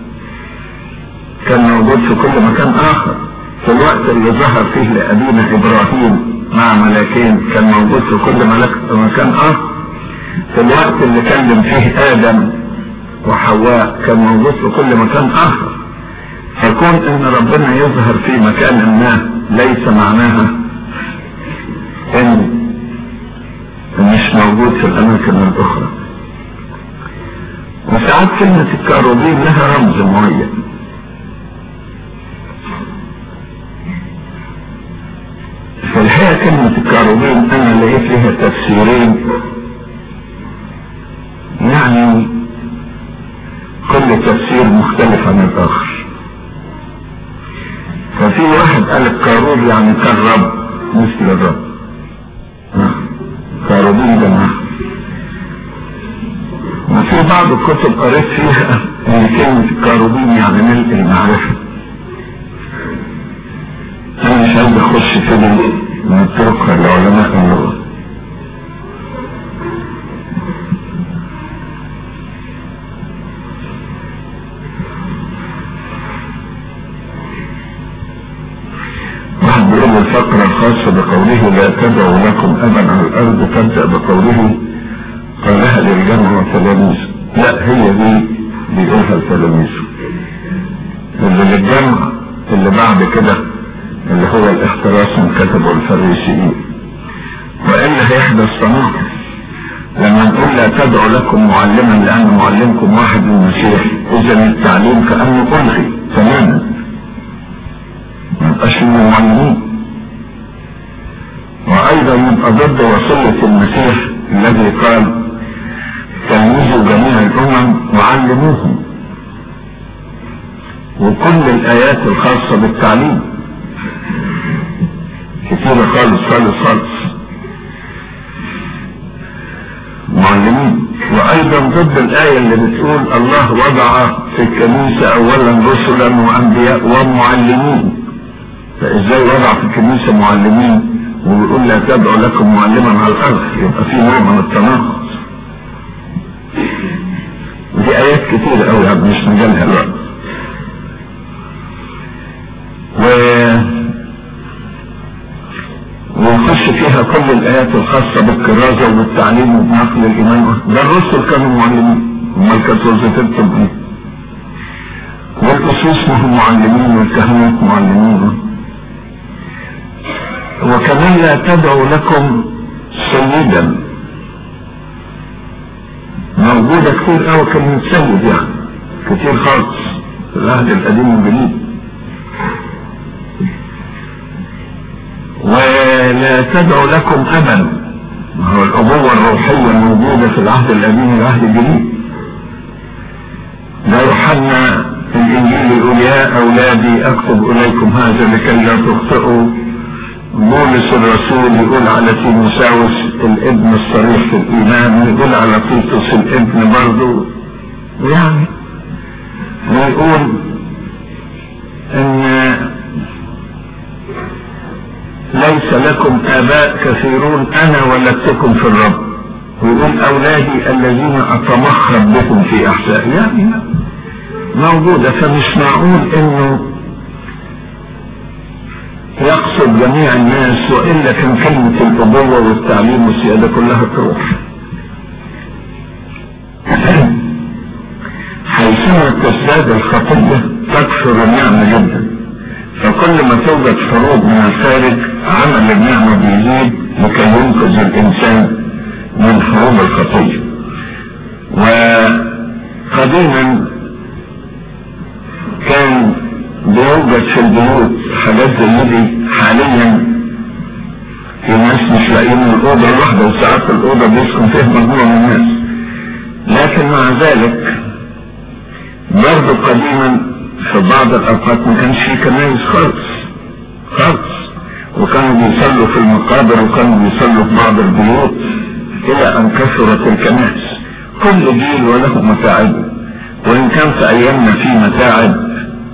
كان موجود في كل مكان اخر في الوقت اللي ظهر فيه لابينا ابراهيم مع ملاكين كان موجود في كل ملك مكان اخر في الوقت اللي كلم فيه ادم وحواء كان موجود في كل مكان اخر فكون ان ربنا يظهر في مكان ما ليس معناها ان مش مش موجود في الأماكن الأخرى وساعات كلمة الكاروبين لها رمز معين في الحقيقة كلمة الكاروبين أنا لقيت لها تفسيرين يعني كل تفسير مختلف عن الآخر ففي واحد قال الكاروب يعني كالرب مثل الرب كاروبين جماعة وفي بعض الكتب قريت فيها ان كلمة الكاروبين يعني ملء المعرفة انا مش عايز اخش في من الطرق لعلماء اللغة واحد بيقول الفقرة الخاصة بقوله لا تدعوا لكم أبا على الأرض تبدأ بقوله قالها للجمع والتلاميذ لا هي دي بيقولها التلاميذ اللي للجمع اللي بعد كده اللي هو الاحتراس من كتبه الفريسيين وإلا هيحدث تناقض لما نقول لا تدعوا لكم معلما لأن معلمكم واحد من المسيح إذا التعليم كأنه ألغي تماما ما يبقاش من المعلمين وأيضا يبقى ضد وصية المسيح الذي قال تلميذوا جميع الأمم وعلموهم وكل الآيات الخاصة بالتعليم كثيرة خالص خالص خالص معلمين وأيضا ضد الآية اللي بتقول الله وضع في الكنيسة أولا رسلا وأنبياء ومعلمين فإزاي وضع في الكنيسة معلمين ويقول لا تدعو لكم معلما على الأرض يبقى في نوع من التناقض ودي آيات كتير قوي يعني مش مجالها الوقت و ونخش فيها كل الآيات الخاصة بالكرازة وبالتعليم وبنقل الإيمان ده الرسل كانوا معلمين امال كانت وظيفتهم ايه؟ والأسوس هم معلمين والكهنات معلمين وكمان لا تدعوا لكم سيدا موجودة كتير قوي كلمة سيد يعني كتير خالص في العهد القديم والجديد ولا تدعوا لكم أبا هو الأبوة الروحية موجودة في العهد القديم والعهد الجديد لا يوحنا في الإنجيل يقول يا أولادي أكتب إليكم هذا لكي لا تخطئوا بولس الرسول يقول على تيموساوس الابن الصريح في الإيمان يقول على تيتوس الابن برضه يعني ويقول ان ليس لكم آباء كثيرون أنا ولدتكم في الرب ويقول أولادي الذين أتمخض بكم في أحسائي يعني موجودة فمش معقول إنه يقصد جميع الناس وإلا كان كلمة الأبوة والتعليم والسيادة كلها تروح حيثما تزداد الخطية تكثر النعمة جدا فكل ما توجد فروض من الخارج عمل النعمة بيزيد لكي ينقذ الإنسان من حروب الخطية وقديما كان بيوجد في البيوت حاجات زي دي حاليا في ناس مش لاقيين الأوضة الواحدة وساعات الأوضة بيسكن فيها مجموعة من الناس لكن مع ذلك برضه قديما في بعض الأوقات ما كانش في كنايس خالص خالص وكانوا بيصلوا في المقابر وكانوا بيصلوا في بعض البيوت إلى أن كثرت الكنائس كل جيل وله متاعبه وإن كان في أيامنا في متاعب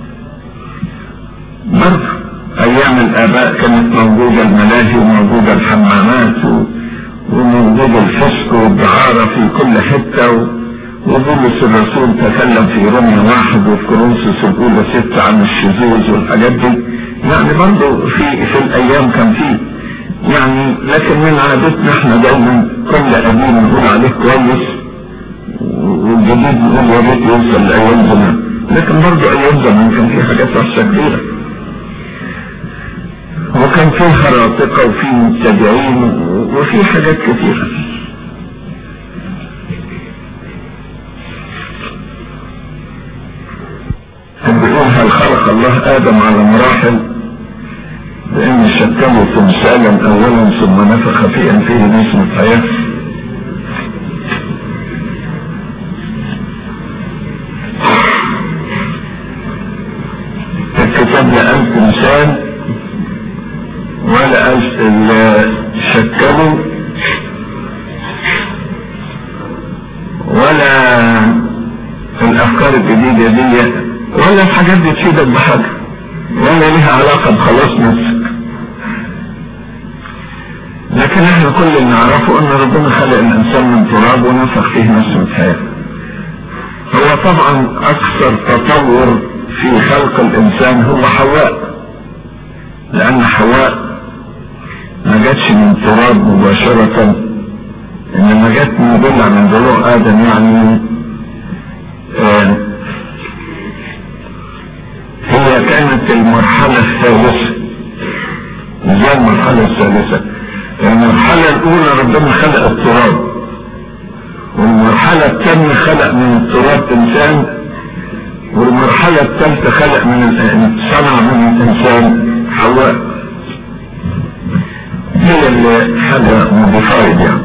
برضه ايام الاباء كانت موجودة الملاهي وموجودة الحمامات وموجود الفسق والدعارة في كل حتة وبولس الرسول تكلم في رمية واحد وفي كورنثوس الاولى ستة عن الشذوذ والحاجات دي يعني برضه في في الايام كان في يعني لكن من عادتنا احنا دايما كل قديم نقول عليه كويس والجديد نقول يا ريت يوصل لايام زمان لكن برضه ايام زمان كان في حاجات وحشه كبيره وكان في خراطقة وفي مبتدعين وفي حاجات كثيرة خلق الله آدم على مراحل بأن شكله تمثالا أولا ثم نفخ في أنفه نسمة حياة الكتاب لا قال تمثال ولا قال شكله ولا الافكار الجديدة دي ولا الحاجات دي تفيدك بحاجة ولا لها علاقة بخلاص نفسك لكن احنا كل اللي نعرفه ان ربنا خلق الانسان من تراب ونفخ فيه نفسه حياة هو طبعا اكثر تطور في خلق الانسان هو حواء لان حواء ما جاتش من تراب مباشرة انما جت من ضلع من ضلوع ادم يعني آه هي كانت المرحلة الثالثة زي المرحلة الثالثة المرحلة الأولى ربنا خلق التراب والمرحلة الثانية خلق من التراب إنسان والمرحلة الثالثة خلق من صنع من الإنسان حواء هي اللي حاجة موديفايد يعني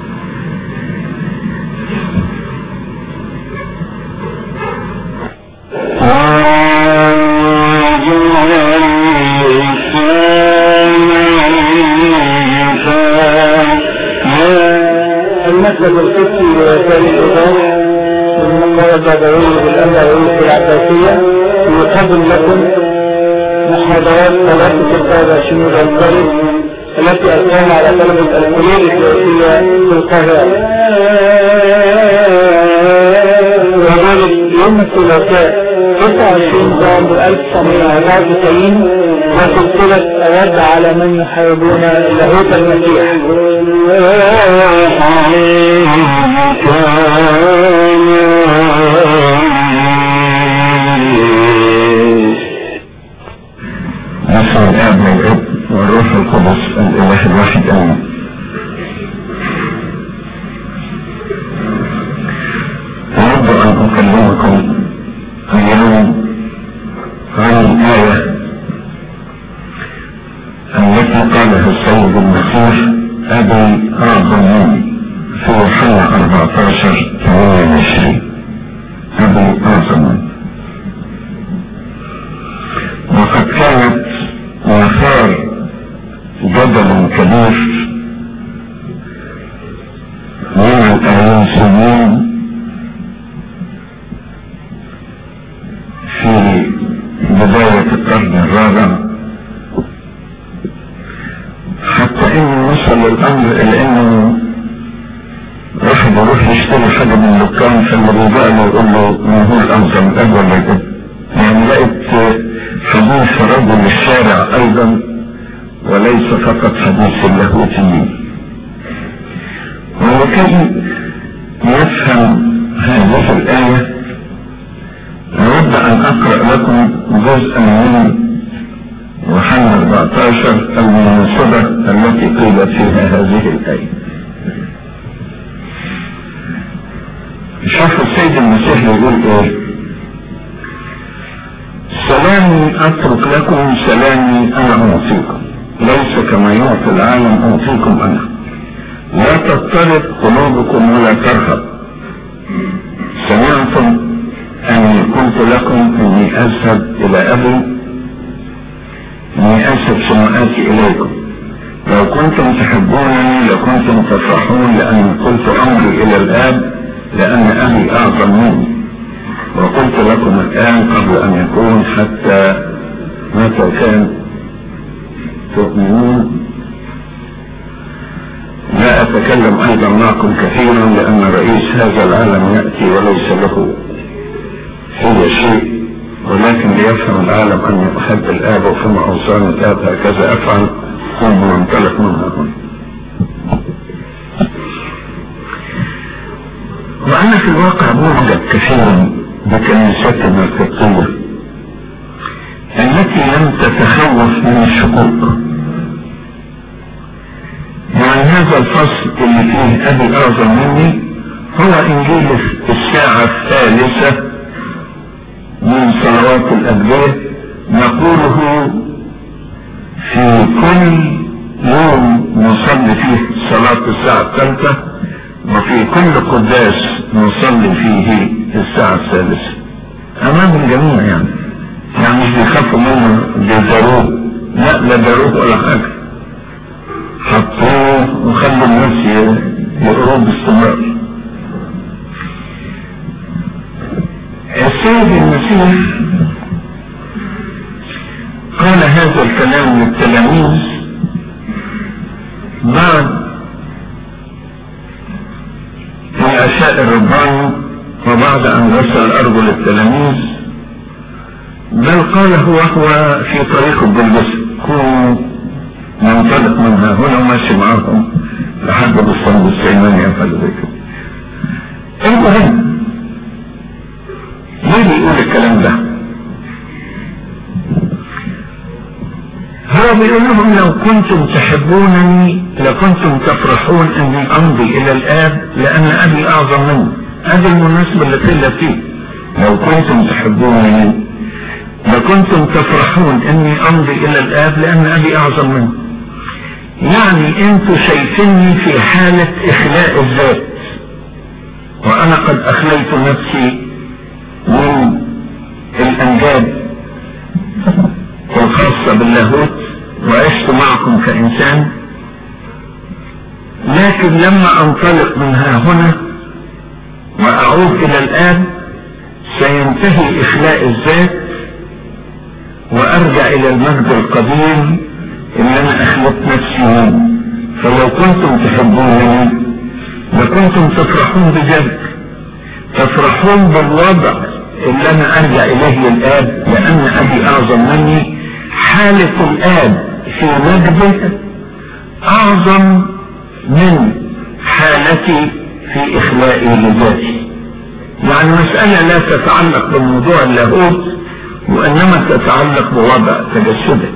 المسلك القدسي وثاني الإدارة من مقرد بعدوية بالأمن الرئيس العباسية يقدم لكم محاضرات ثلاثة القادة شنود القريب التي ألقاها على طلبة الكلية السياسية في القاهرة وذلك يوم الثلاثاء 29 نوفمبر 1994 وسلسلة الرد على من يحاربون لاهوت المسيح بسم الاب والابن والروح القدس الاله الواحد امين أود أن أكلمكم اليوم عن الآية التي قالها السيد المسيح أبي أعظم مني في يوحنا 14 28 أبي أعظم مني وقد كانت مثار جدل كبير من الأياسيين في بداية القرن الرابع حتى انه وصل الامر الى انه واحد يروح يشتري حاجة من الدكان فاللي بيبيع له يقول له ما هو الانظم الاب ولا الاب يعني لقيت حديث رجل الشارع ايضا وليس فقط حديث اللاهوتيين ولكي يفهم هذه الآية أود أن أقرأ لكم جزءا من يوحنا 14 المناسبة التي قيلت فيها هذه الآية شوف السيد المسيح يقول ايه سلامي اترك لكم سلامي انا اعطيكم ليس كما يعطي العالم اعطيكم انا لا تضطرب قلوبكم ولا ترهب سمعتم اني قلت لكم اني اذهب الى ابي اني اذهب ثم اتي اليكم لو كنتم تحبونني لكنتم تفرحون لاني قلت امري الى الاب لأن أبي أعظم مني وقلت لكم الآن قبل أن يكون حتى متى كان تؤمنون لا أتكلم أيضا معكم كثيرا لأن رئيس هذا العالم يأتي وليس له هي شيء ولكن ليفهم العالم أن أحب الآب وفيما أوصاني الآب هكذا أفعل هم منطلق منها هنا وأنا في الواقع معجب كثيرا بكنيستنا القبطية التي لم تتخوف من الشكوك يعني هذا الفصل اللي فيه أبي أعظم مني هو إنجيل الساعة الثالثة من صلوات الأدبية نقوله في كل يوم نصلي فيه صلاة الساعة الثالثة وفي كل قداس نصلي فيه الساعة الثالثة أمام الجميع يعني يعني مش بيخافوا منه بيداروه لا لا داروه ولا حاجة حطوه وخلوا الناس يقروه باستمرار السيد المسيح قال هذا الكلام للتلاميذ بعد العشاء الرباني وبعد ان غسل ارجل التلاميذ بل قال هو هو في طريق الجلجس كونوا منطلق منها هنا وماشي معاهم لحد بالصنب السيماني او حاجه زي كده المهم ليه بيقول الكلام ده هو بيقول لهم لو كنتم تحبونني لكنتم تفرحون اني امضي الى الاب لان ابي اعظم مني هذه المناسبة اللي قيل فيه لو كنتم تحبونني لكنتم تفرحون اني امضي الى الاب لان ابي اعظم مني يعني انتوا شايفيني في حالة اخلاء الذات وانا قد اخليت نفسي من الانجاب الخاصة باللاهوت وعشت معكم كإنسان لكن لما أنطلق من ها هنا وأعود إلى الآب سينتهي إخلاء الذات وأرجع إلى المجد القديم اللي أنا أخلقت نفسي منه فلو كنتم تحبونني لكنتم تفرحون بذلك تفرحون بالوضع اللي أنا أرجع إليه الآب لأن أبي أعظم مني حالة الآب في مجده أعظم من حالتي في إخلائي لذاتي يعني مسألة لا تتعلق بموضوع اللاهوت وإنما تتعلق بوضع تجسده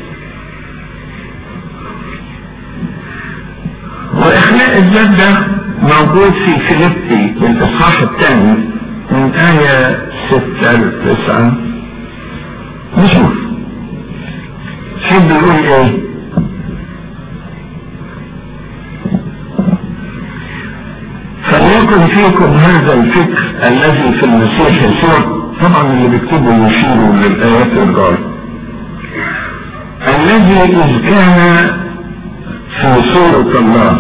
وإخلاء الذات ده موجود في فيليبي الإصحاح الثاني من آية ستة لتسعة نشوف شو بيقول ايه فليكن فيكم هذا الفكر الذي في المسيح يسوع طبعا اللي بيكتبوا يشيروا للآيات الجار الذي إذ كان في صورة الله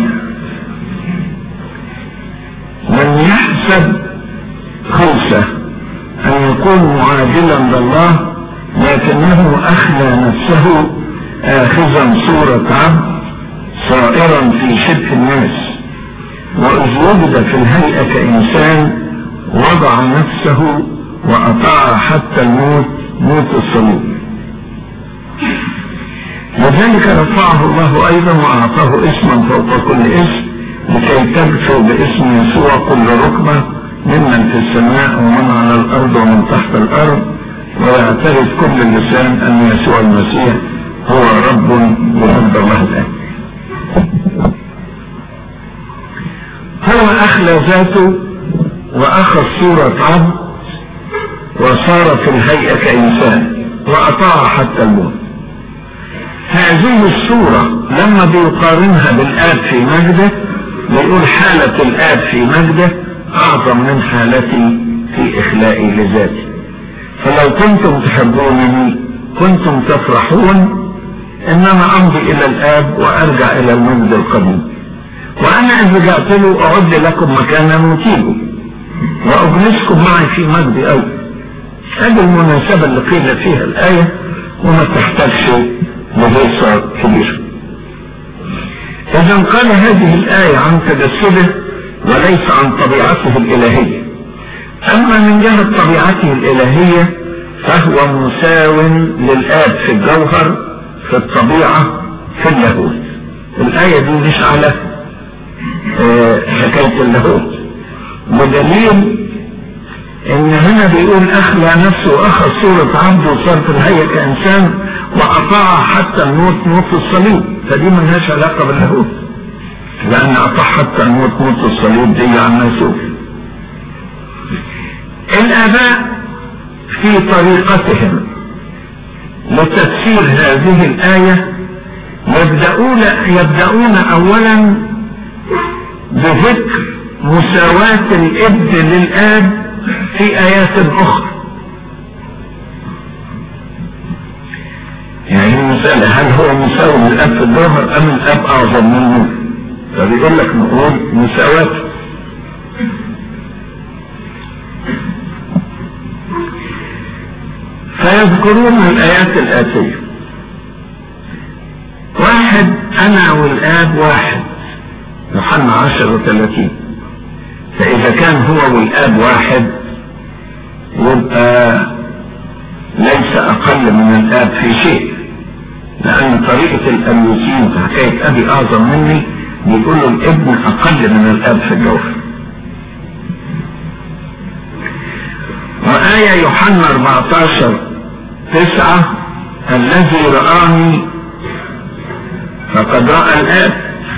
لم يحسب خوسة أن يكون معادلا لله لكنه أخلى نفسه آخذا صورة عبد صائرا في شبه الناس وإذ وجد في الهيئة كإنسان وضع نفسه وأطاع حتى الموت موت الصليب وذلك رفعه الله أيضا وأعطاه اسما فوق كل اسم لكي تغفر باسم يسوع كل ركبة ممن في السماء ومن على الأرض ومن تحت الأرض ويعترف كل لسان أن يسوع المسيح هو رب ورب الله الآن هو أخلى ذاته وأخذ صورة عبد وصار في الهيئة كإنسان وأطاع حتى الموت هذه الصورة لما بيقارنها بالآب في مجده بيقول حالة الآب في مجده أعظم من حالتي في إخلائي لذاتي فلو كنتم تحبونني كنتم تفرحون انما امضي الى الاب وارجع الى المجد القديم وانا ان رجعت له اعد لكم مكانا وتيجوا واجلسكم معي في مجدي اوي هذه المناسبة اللي قيل فيها الآية وما تحتاجش لهيصة كبيرة إذا قال هذه الآية عن تجسده وليس عن طبيعته الإلهية أما من جهة طبيعته الإلهية فهو مساو للآب في الجوهر في الطبيعة في اللاهوت الآية دي مش على آه حكاية اللاهوت بدليل ان هنا بيقول اخلى نفسه واخذ صورة عبد وصار في الهيئة كانسان واطاع حتى الموت موت الصليب فدي ملهاش علاقة باللاهوت لان اطاع حتى الموت موت الصليب دي عن ناسوف الاباء في طريقتهم لتفسير هذه الآية يبدأون يبدأون أولا بذكر مساواة الابن للآب في آيات أخرى يعني المسألة هل هو مساوي للأب في الظهر أم الأب أعظم منه فبيقول لك نقول مساواة فيذكرون الآيات الآتية واحد أنا والآب واحد يوحنا عشر وثلاثين فإذا كان هو والآب واحد يبقى ليس أقل من الآب في شيء لأن طريقة الألوسيين في حكاية أبي أعظم مني بيقولوا الابن أقل من الآب في الجوهر وآية يوحنا 14 تسعة الذي رآني فقد رأى الآب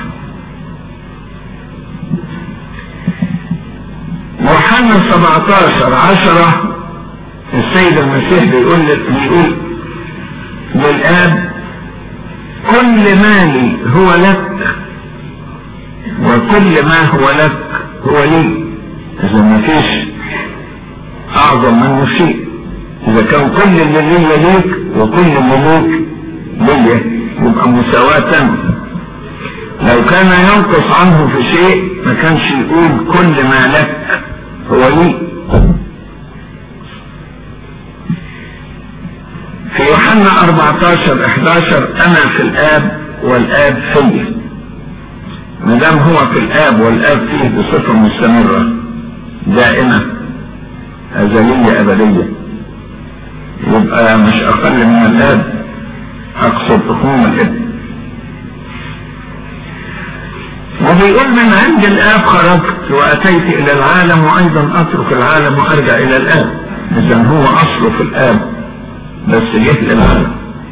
يوحنا 17 10 السيد المسيح بيقول بيقول للآب كل مالي هو لك وكل ما هو لك هو لي إذا ما فيش أعظم منه شيء إذا كان كل اللي ليا ليك وكل اللي ليك ليا يبقى مساواة لو كان ينقص عنه في شيء ما كانش يقول كل ما لك هو لي في يوحنا 14 11 انا في الاب والاب فيا ما دام هو في الاب والاب فيه بصفه مستمره دائمه ازليه ابديه يبقى مش اقل من الاب اقصد حكم الابن وبيقول من عند الاب خرجت واتيت الى العالم وايضا اترك العالم وارجع الى الاب اذا هو اصله في الاب بس جه للعالم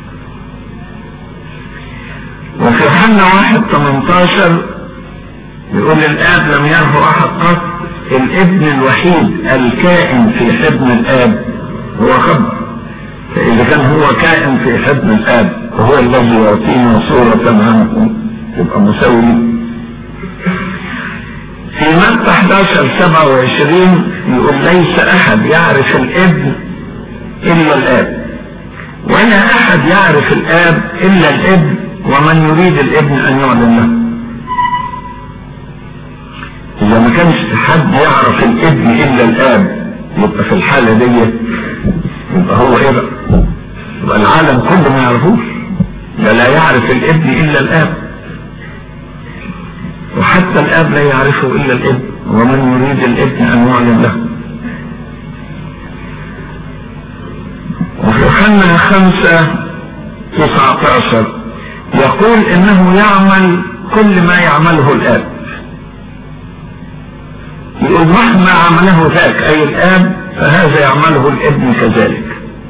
وفي يوحنا واحد 18 يقول الاب لم يره احد قط الابن الوحيد الكائن في حضن الاب هو خبر فاذا كان هو كائن في حضن الاب وهو الذي يعطينا صورة عنه يبقى مساوي في متى 11 27 يقول ليس احد يعرف الابن الا الاب ولا احد يعرف الاب الا الابن ومن يريد الابن ان يعلن له اذا ما كانش حد يعرف الابن الا الاب يبقى في الحالة دي يبقى هو ايه بقى يبقى العالم كله ما يعرفوش ده لا يعرف الابن الا الاب وحتى الاب لا يعرفه الا الابن ومن يريد الابن ان يعلن له وفي يوحنا خمسة تسعة عشر يقول انه يعمل كل ما يعمله الاب يقول مهما عمله ذاك اي الاب فهذا يعمله الابن كذلك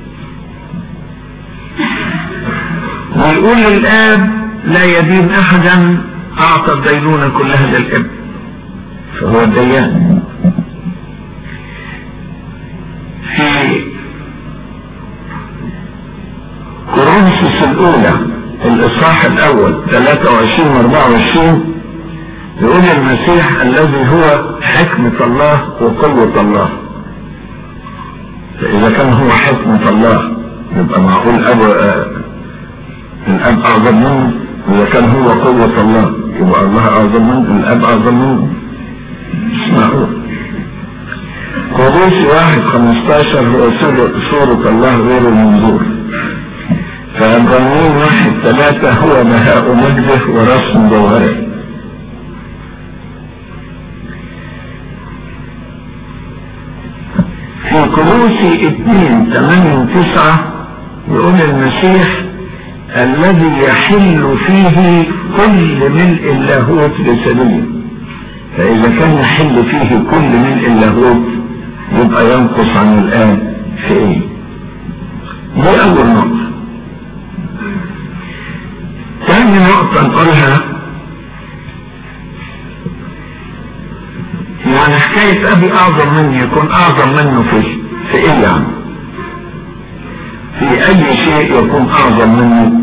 ويقول الاب لا يدين احدا اعطى الدينونة كلها للابن فهو الديان في كورنثوس الاولى الاصحاح الاول 23 و 24 يقول المسيح الذي هو حكمة الله وقوة الله فإذا كان هو حكمة الله يبقى معقول أب الأب أعظم منه وإذا كان هو قوة الله يبقى الله أعظم منه الأب أعظم منه مش معقول قدوس واحد خمستاشر هو صورة الله غير المنظور فعبرانيين واحد ثلاثة هو بهاء مجده ورسم جوهره في كروسي اثنين ثمانية تسعة يقول المسيح الذي يحل فيه كل ملء اللاهوت بسبيل فإذا كان يحل فيه كل ملء اللاهوت يبقى ينقص عن الآن في إيه؟ دي أول نقطة ثاني نقطة نقولها يعني حكاية أبي أعظم مني يكون أعظم منه في في إيه يعني؟ في اي شيء يكون اعظم منه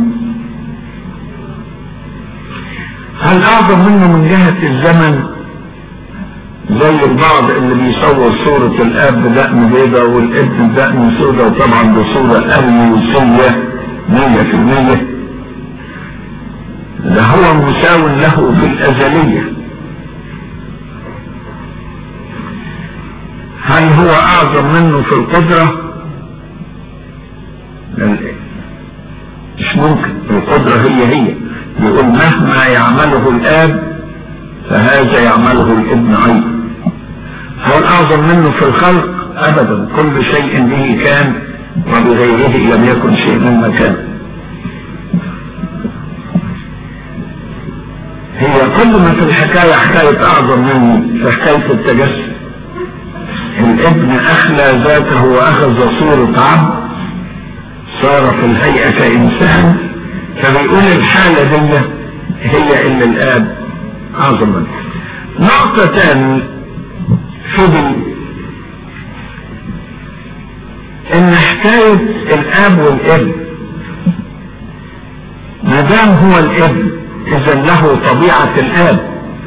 هل اعظم منه من جهة الزمن زي البعض اللي بيصور صورة الاب بدقن بيضة والابن بدقن سودة وطبعا بصورة ألموسية مية في المية ده هو مساو له في الأزلية هل هو أعظم منه في القدرة؟ مش ممكن القدرة هي هي يقول مهما يعمله الآب فهذا يعمله الابن أيضا هل أعظم منه في الخلق؟ أبدا كل شيء به كان وبغيره لم يكن شيء مما كان هي كل ما في الحكاية حكاية أعظم مني في حكاية التجسد الابن أخلى ذاته وأخذ صورة عبد صار في الهيئة كإنسان فبيقول الحالة دي هي اللي الآب أعظم منه نقطة تاني فضل ان حكاية الاب والابن ما دام هو الابن اذا له طبيعة الاب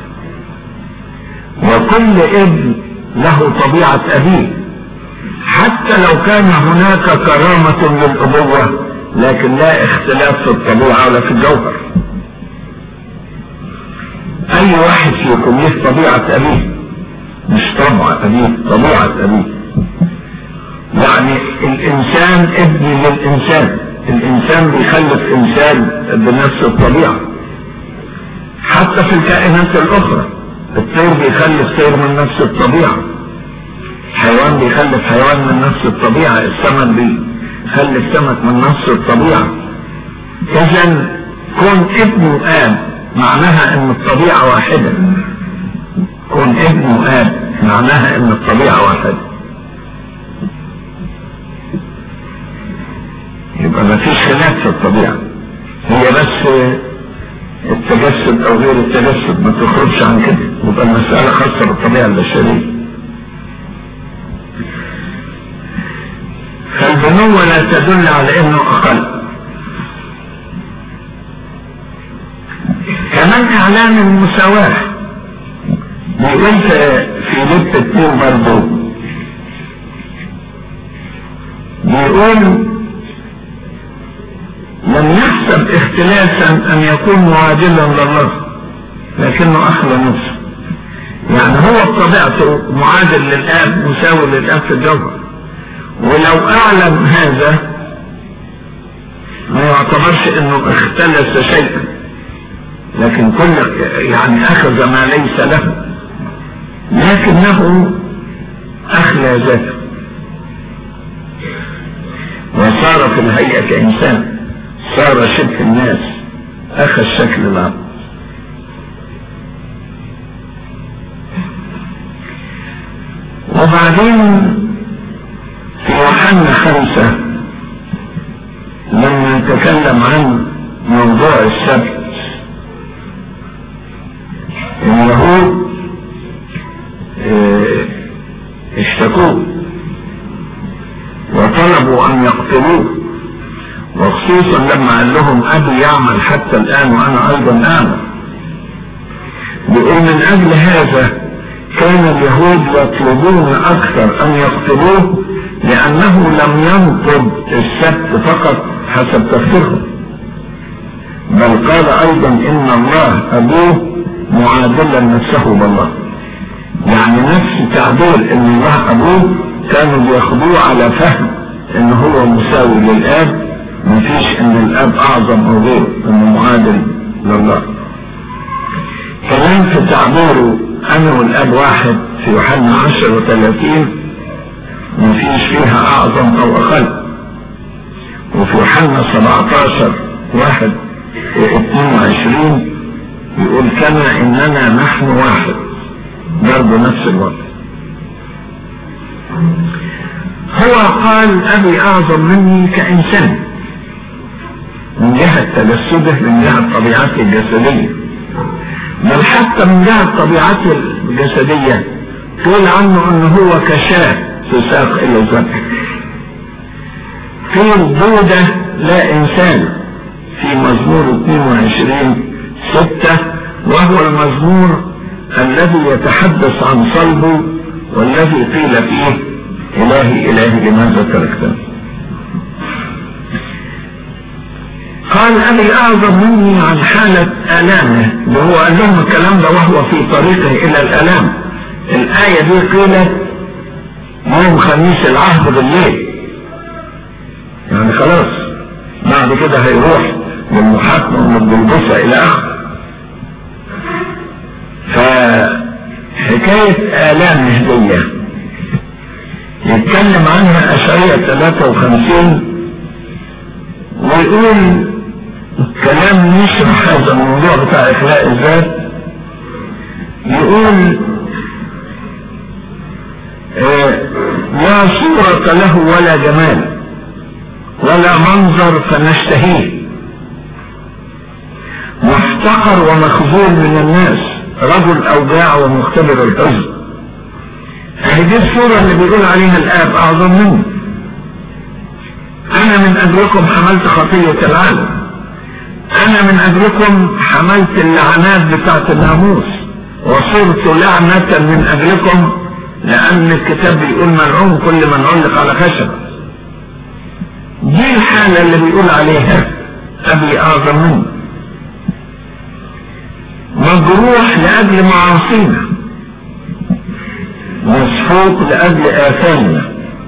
وكل ابن له طبيعة ابيه حتى لو كان هناك كرامة للابوة لكن لا اختلاف في الطبيعة ولا في الجوهر اي واحد فيكم له طبيعة ابيه مش طبع ابيه طبيعة ابيه يعني الانسان ابن للانسان الانسان بيخلف انسان بنفس الطبيعة حتى في الكائنات الاخرى الطير بيخلف طير من نفس الطبيعة حيوان بيخلف حيوان من نفس الطبيعة السمك بيخلف سمك من نفس الطبيعة اذا كون ابن واب معناها ان الطبيعة واحدة كون ابن واب معناها ان الطبيعة واحدة يبقى ما فيش خلاف في الطبيعة هي بس التجسد او غير التجسد ما تخرجش عن كده يبقى المسألة خاصة بالطبيعة البشرية فالبنوة لا تدل على انه اقل كمان اعلان المساواة بيقول في لبة اتنين برضه بيقول لم يحسب اختلافا ان يكون معادلا لله لكنه اخلى نفسه يعني هو بطبيعته معادل للاب مساوي للاب في الجوهر ولو اعلم هذا ما يعتبرش انه اختلس شيئا لكن كل يعني اخذ ما ليس له لكنه اخلى ذاته وصار في الهيئة كإنسان صار شبه الناس أخذ شكل العبد وبعدين في يوحنا خمسة لما تكلم عن موضوع السبت اليهود اه اشتكوه وطلبوا ان يقتلوه وخصوصا لما قال لهم ابي يعمل حتى الان وانا ايضا اعمل بيقول من اجل هذا كان اليهود يطلبون اكثر ان يقتلوه لانه لم ينقض السبت فقط حسب تفسيرهم بل قال ايضا ان الله ابوه معادلا نفسه بالله يعني نفس تعبير ان الله ابوه كانوا بياخدوه على فهم ان هو مساوي للاب مفيش ان الاب اعظم او غيره انه معادل لله كمان في تعبيره انا والاب واحد في يوحنا عشر وثلاثين مفيش فيها اعظم او اقل وفي يوحنا سبعتاشر واحد واثنين وعشرين يقول كما اننا نحن واحد برضه نفس الوقت هو قال ابي اعظم مني كانسان من جهة تجسده من جهة طبيعته الجسدية بل حتى من جهة طبيعته الجسدية تقول عنه انه هو كشاة تساق الى الذبح قيل دودة لا إنسان في مزمور 22 ستة وهو المزمور الذي يتحدث عن صلبه والذي قيل فيه إلهي إلهي لماذا تركتني قال أبي أعظم مني عن حالة آلامه وهو قال لهم الكلام ده وهو في طريقه إلى الآلام الآية دي قيلت يوم خميس العهد بالليل يعني خلاص بعد كده هيروح للمحاكمة ومن إلى آخره فحكاية آلام هدية يتكلم عنها أشعية 53 ويقول كلام يشرح هذا الموضوع بتاع إخلاء الذات يقول آه لا صورة له ولا جمال ولا منظر فنشتهيه محتقر ومخذول من الناس رجل أوجاع ومختبر الحزن هذه الصورة اللي بيقول عليها الآب أعظم منه أنا من أجلكم حملت خطية العالم أنا من أجلكم حملت اللعنات بتاعت الناموس وصرت لعنة من أجلكم لأن الكتاب بيقول ملعون كل من علق على خشبة دي الحالة اللي بيقول عليها أبي أعظم منه مجروح لأجل معاصينا مسحوق لأجل آثامنا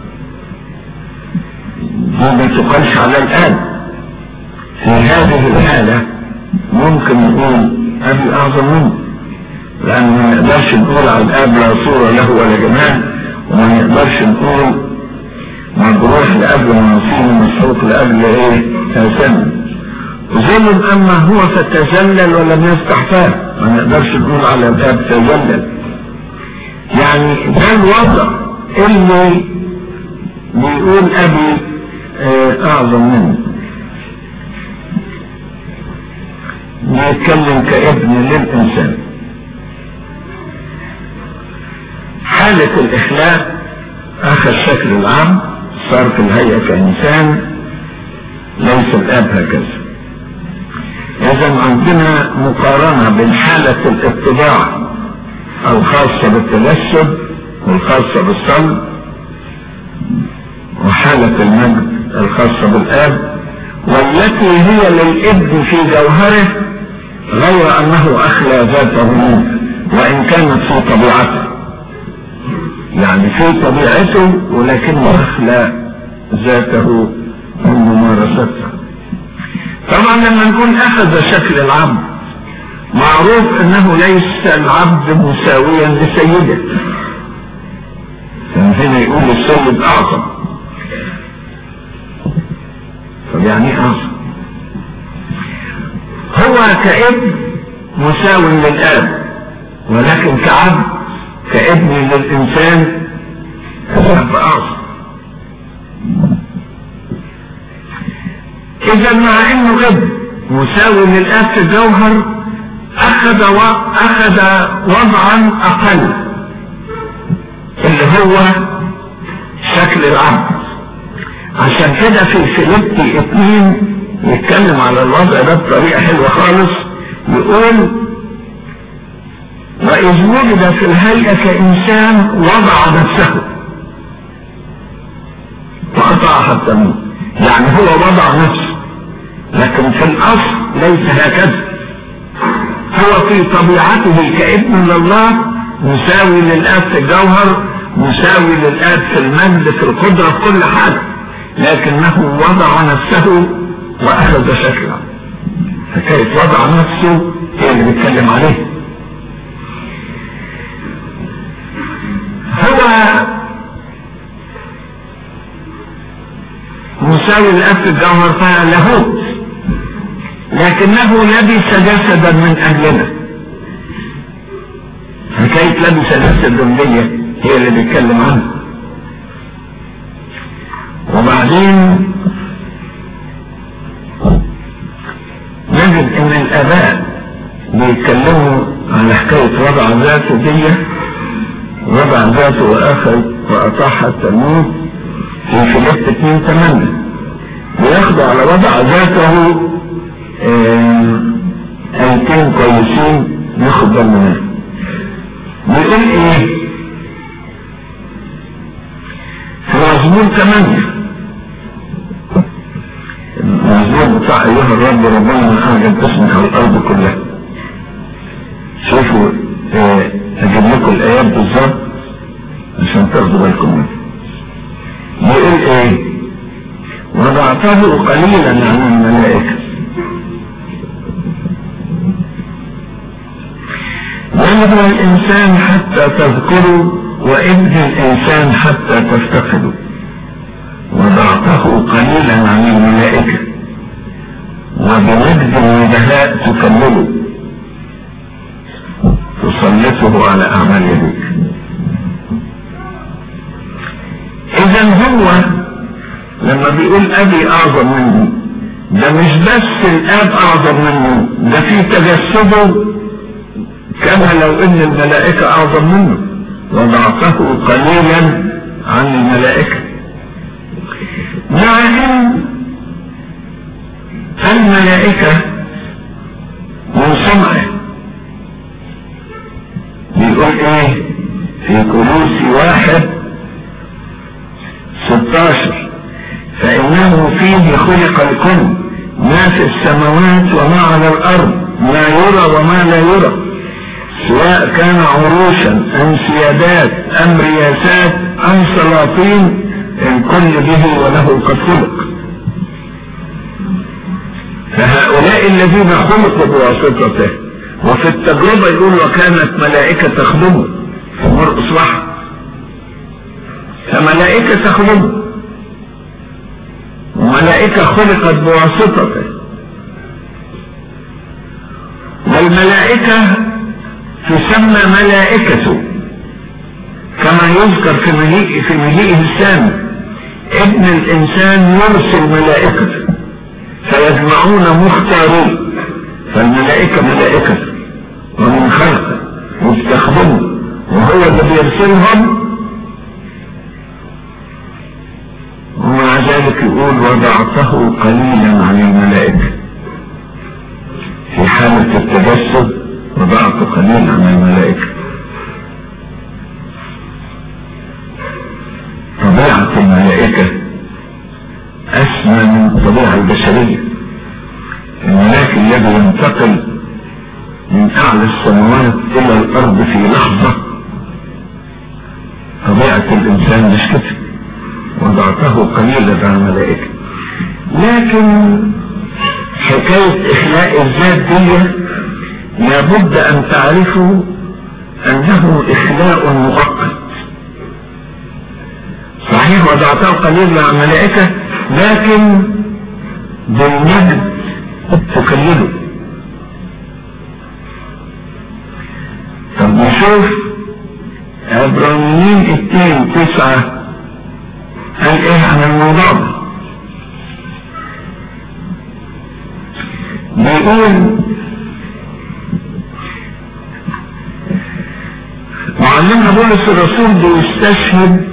دي ما تقالش على الآن في هذه الحالة ممكن نقول أبي أعظم منه لأن ما نقدرش نقول على الآب لا صورة له ولا جمال وما نقدرش نقول مجروح لأجل معاصينا مسحوق لأجل إيه آثامنا ظلم أما هو فتجلل ولم يفتح فاه ما نقدرش نقول على الآب تجلل يعني ده الوضع اللي بيقول أبي آه أعظم منه بيتكلم كابن للإنسان حالة الإخلاء أخذ شكل العام صار في الهيئة كإنسان ليس الآب هكذا إذا عندنا مقارنة بين حالة الاتباع الخاصة بالتجسد والخاصة بالصلب وحالة المجد الخاصة بالآب والتي هي للابن في جوهره غير أنه أخلى ذاته منه وإن كانت في طبيعته يعني في طبيعته ولكنه أخلى ذاته من ممارسته طبعا لما نكون أخذ شكل العبد معروف أنه ليس العبد مساويا لسيده هنا يقول السيد أعظم طب يعني ايه أعظم هو كابن مساو للآب ولكن كعبد كابن للإنسان الأب أعظم إذا مع إنه ابن مساوي للآب في الجوهر أخذ و... أخذ وضعا أقل اللي هو شكل العبد عشان كده في فيليبي اتنين يتكلم على الوضع ده بطريقة حلوة خالص يقول وإذ وجد في الهيئة كإنسان وضع نفسه وقطع حتى موت يعني هو وضع نفسه لكن في الأصل ليس هكذا هو في طبيعته كابن لله مساوي للآب في الجوهر مساوي للآب في المجد في القدرة في كل حاجة لكنه وضع نفسه وأخذ شكله حكاية وضع نفسه هي اللي بيتكلم عليه هو مساوي للآب في الجوهر فلاهوت لكنه لبس جسدا من أجلنا حكاية لبس جسد دي هي اللي بيتكلم عنها وبعدين نجد ان الاباء بيتكلموا على حكاية وضع ذاته دي وضع ذاته واخر واطاح التلميذ في فيليب 2 8 ويخضع على وضع ذاته ايتين كويسين ناخد بالنا منهم بيقول ايه في مزمور 8 المزمور بتاع ايها الرب ربنا من اعجب اسمك على الارض كلها شوفوا اه اجيب لكم الايات بالظبط عشان تاخدوا بالكم منها بيقول ايه وضعته قليلا عن الملائكة ولد الإنسان حتى تذكره وابن الإنسان حتى تفتقده وضعته قليلا عن الملائكة وبمجد الندهاء تكمله تسلطه على أعمال يديك إذا هو لما بيقول ابي اعظم مني ده مش بس الاب اعظم منه ده في تجسده كما لو ان الملائكة اعظم منه وضعته قليلا عن الملائكة مع ان الملائكة من سمعه بيقول ايه في كلوسي واحد ستاشر فإنه فيه خلق الكل ما في السماوات وما على الأرض ما يرى وما لا يرى سواء كان عروشا أم سيادات أم رياسات أم سلاطين الكل به وله قد خلق فهؤلاء الذين خلقوا بواسطته وفي التجربة يقول وكانت ملائكة تخدمه في مرقس واحد فملائكة تخدمه وملائكة خلقت بواسطته والملائكة تسمى ملائكته كما يذكر في مجيء في مجيئه الثاني ابن الانسان يرسل ملائكته فيجمعون مختارين فالملائكة ملائكة ومن خلقه وبتخدمه وهو اللي بيرسلهم ومع ذلك يقول وضعته قليلا عن الملائكة في حالة التجسد وضعته قليلا عن الملائكة طبيعة الملائكة أسمى من الطبيعة البشرية الملاك الذي ينتقل من أعلى السماوات إلى الأرض في لحظة طبيعة الإنسان مش كده وضعته قليلا عن الملائكة لكن حكاية إخلاء الذات دي لابد أن تعرفوا أنه إخلاء مؤقت صحيح وضعته قليلا عن الملائكة لكن بالمجد تكلله طب نشوف عبرانيين اتنين تسعة قال ايه عن الموضوع ده بيقول معلمنا بولس الرسول بيستشهد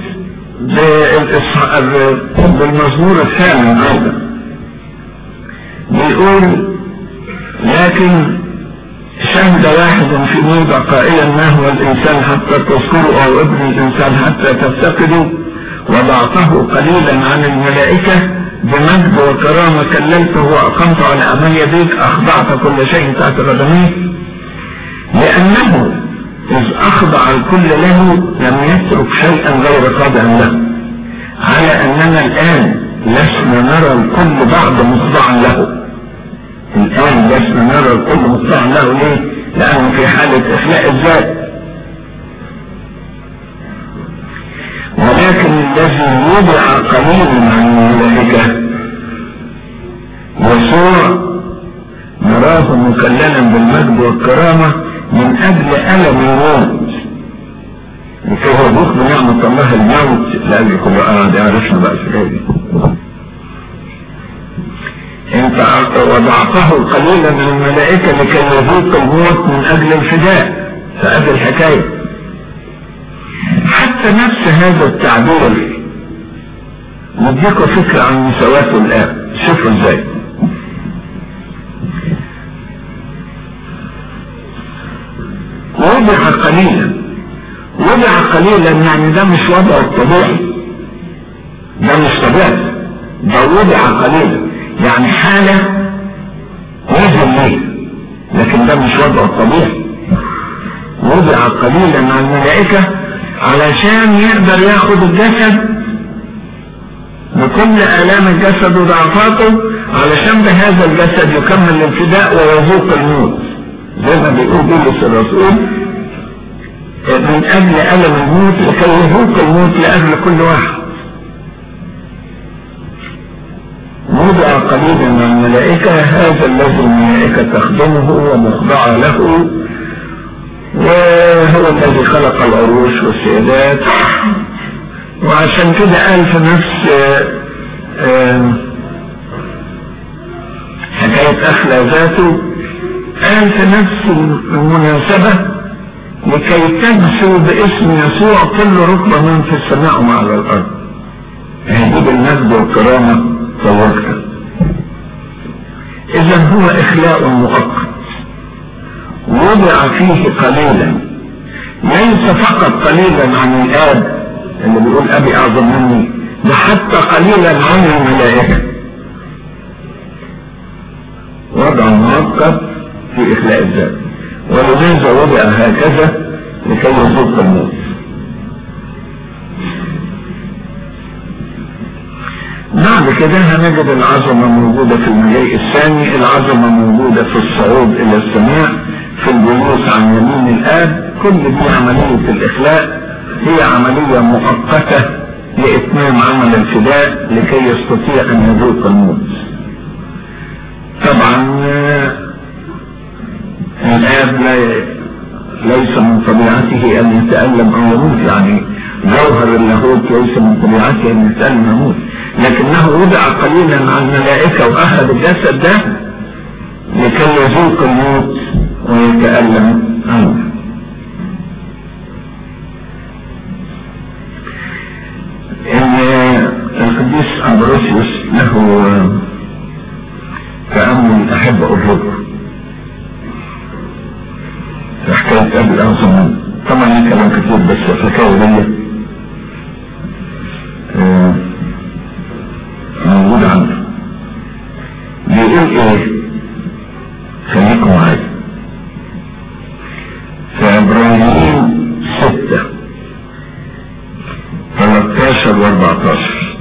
بالمزمور الثاني ايضا بيقول لكن شهد واحد في موضع قائلا ما هو الانسان حتى تذكره او ابن الانسان حتى تفتقده وضعته قليلا عن الملائكة بمجد وكرامة كللته واقمت على امام يديك اخضعت كل شيء تحت قدميه لانه إذ أخضع الكل له لم يترك شيئا غير خاضع له على أننا الآن لسنا نرى الكل بعد مخضعا له الآن لسنا نرى الكل مخضعا له ليه؟ لأنه في حالة إخلاء الذات ولكن الذي وضع قليلا عن الملائكة يسوع نراه مكللا بالمجد والكرامة من اجل الم الموت لكي هو بوك بنعمة الله الموت لأجل كل اه دي عرفنا بقى الحكاية دي انت وضعته قليلا من الملائكة لكي يذوق الموت من اجل الفداء فأدي الحكاية حتى نفس هذا التعبير نديكم فكرة عن مساواته الآن شوفوا ازاي وضع قليلا وضع قليلا يعني ده مش وضعه الطبيعي ده مش طبيعي ده وضع قليلا يعني حالة نزل ليه لكن ده مش وضعه الطبيعي وضع قليلا مع الملائكة علشان يقدر ياخد الجسد بكل آلام الجسد وضعفاته علشان بهذا الجسد يكمل الابتداء ويذوق الموت زي ما بيقول بولس الرسول من أجل ألم الموت لكي يذوق الموت لأجل كل واحد وضع قليلا من الملائكة هذا الذي الملائكة تخدمه ومخضعة له وهو الذي خلق العروش والسيدات وعشان كده قال في نفس حكاية أخلى ذاته قال في نفس المناسبة لكي تجسوا باسم يسوع كل ركبة من في السماء وما على الأرض هيجيب المجد والكرامة فوقتا إذا هو إخلاء مؤقت وضع فيه قليلا ليس فقط قليلا عن الآب اللي بيقول أبي أعظم مني ده حتى قليلا عن الملائكة وضع مؤقت في إخلاء الذات ولماذا وضع هكذا لكي يذوق الموت بعد كده هنجد العظمة موجودة في المجيء الثاني العظمة موجودة في الصعود إلى السماء في الجلوس عن يمين الآب كل دي عملية الإخلاء هي عملية مؤقتة لإتمام عمل الفداء لكي يستطيع أن يذوق الموت طبعا الآب لا ليس من طبيعته أن يتألم أو يموت يعني جوهر اللاهوت ليس من طبيعته أن يتألم يموت لكنه وضع قليلا عن الملائكة وأخذ الجسد ده لكي يذوق الموت ويتألم عنه ان القديس امبروسيوس له تأمل احب اقوله في حكاية ابي الاعظم طبعا ليه كلام كتير بس الحكاية دي موجود عنده بيقول ايه خليكم معايا في عبرانيين ستة 13 و 14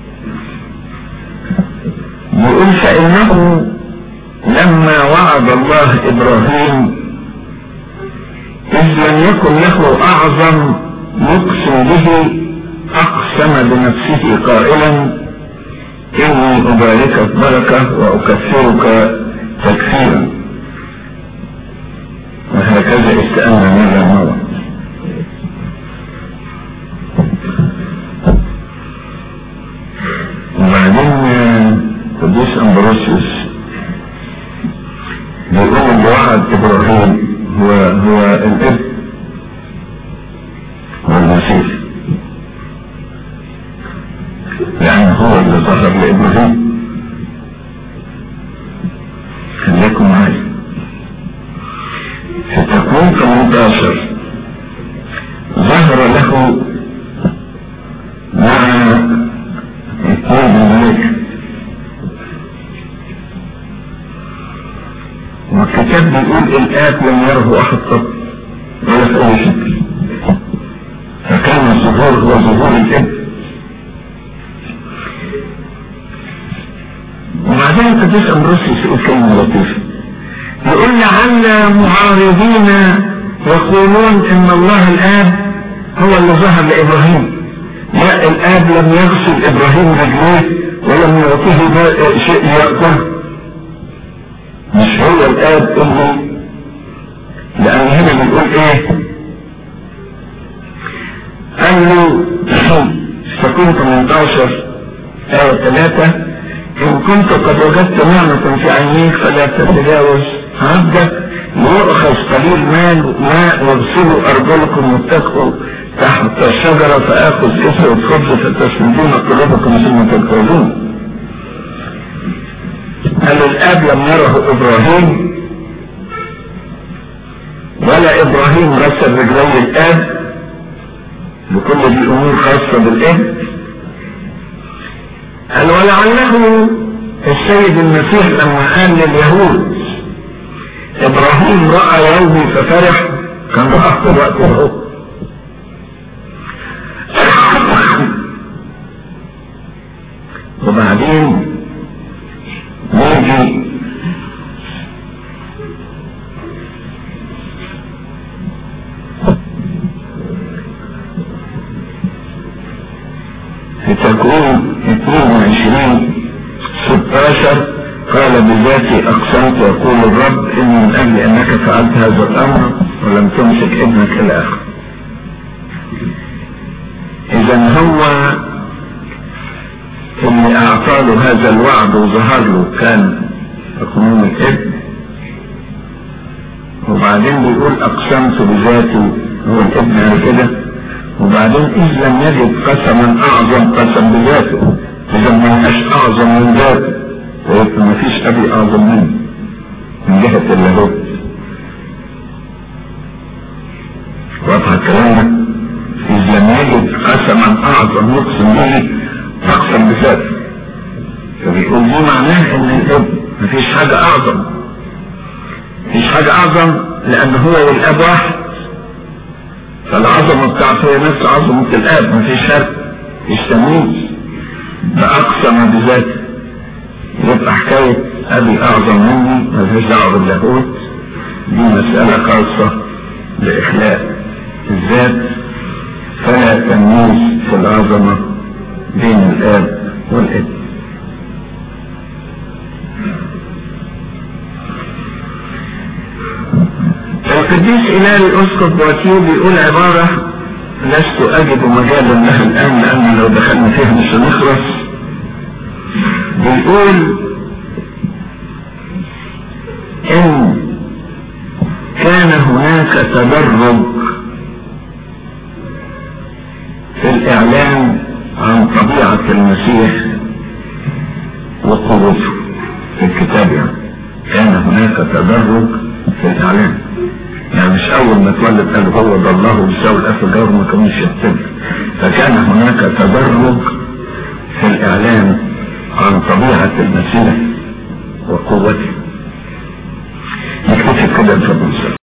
بيقول فإنه لما وعد الله إبراهيم إذ لم يكن له أعظم يقسم به أقسم بنفسه قائلا إني أباركك بركة وأكثرك تكثيرا وهكذا استأمن مرة مرة وبعدين قديس أمبروسيوس بيقول اللي وعد إبراهيم هو هو الابن والمسيح يعني هو اللي ظهر لإبراهيم خليكم معايا في تكوين 18 ظهر له مع اثنين الملائكة والكتاب بيقول الآب لم يره أحد قط ولا في أي شكل فكان الظهور هو ظهور الابن وبعدين القديس أمبروسيوس يقول كلمة لطيفة يقول لعل معارضين يقولون ان الله الاب هو اللي ظهر لابراهيم لا الاب لم يغسل ابراهيم رجليه ولم يعطيه شيء يأكله مش هو الاب اللي لان هنا بنقول ايه قال له فكنت 18 آية 3 إن كنت قد وجدت نعمة في عينيك فلا تتجاوز عبدك ليؤخذ قليل مال ماء واغسلوا أرجلكم واتقوا تحت الشجرة فآخذ اسود خبز فتسندون قلوبكم ثم تدخلون قال الآب لم يره إبراهيم ولا إبراهيم رسل رجلي الآب بكل دي أمور خاصة بالابن قال ولعله السيد المسيح لما قال لليهود إبراهيم رأى يومي ففرح كان رأى في وقته وبعدين نيجي في تكوين 22 16 قال بذاتي اقسمت يقول الرب ان من اجل انك فعلت هذا الامر ولم تمسك ابنك الى اخره اذا هو اللي اعطى له هذا الوعد وظهر له كان اقنون الابن وبعدين بيقول اقسمت بذاتي هو الابن على كده وبعدين اذ لم يجد قسما اعظم قسم بذاته اذا ما يبقاش اعظم من ذاته ويبقى ما فيش ابي اعظم منه من جهة اللاهوت واضح الكلام ده اذ لم يجد قسما اعظم يقسم به اقسم بذاته فبيقول دي معناه ان الاب مفيش حاجة اعظم مفيش حاجة اعظم لان هو والاب واحد فالعظمة بتاعته هي نفس عظمة الاب مفيش فرق مفيش تمييز فاقسم بذاته يبقى حكاية ابي اعظم مني ملهاش دعوة باللاهوت دي مسألة خاصة باخلاء الذات فلا تمييز في العظمة بين الاب والابن القديس إلهي أسقط بواتيو بيقول عبارة لست أجد مجالا لها الآن لأن لو دخلنا فيها مش هنخلص بيقول إن كان هناك تدرج في الإعلان عن طبيعة المسيح وقوته في الكتاب يعني كان هناك تدرج في الإعلان يعني مش اول ما اتولد قال هو ده الله بيساوي الاخر جار ما كانوش يهتم فكان هناك تدرج في الاعلان عن طبيعة المسيح وقوته نكتشف كده الفضل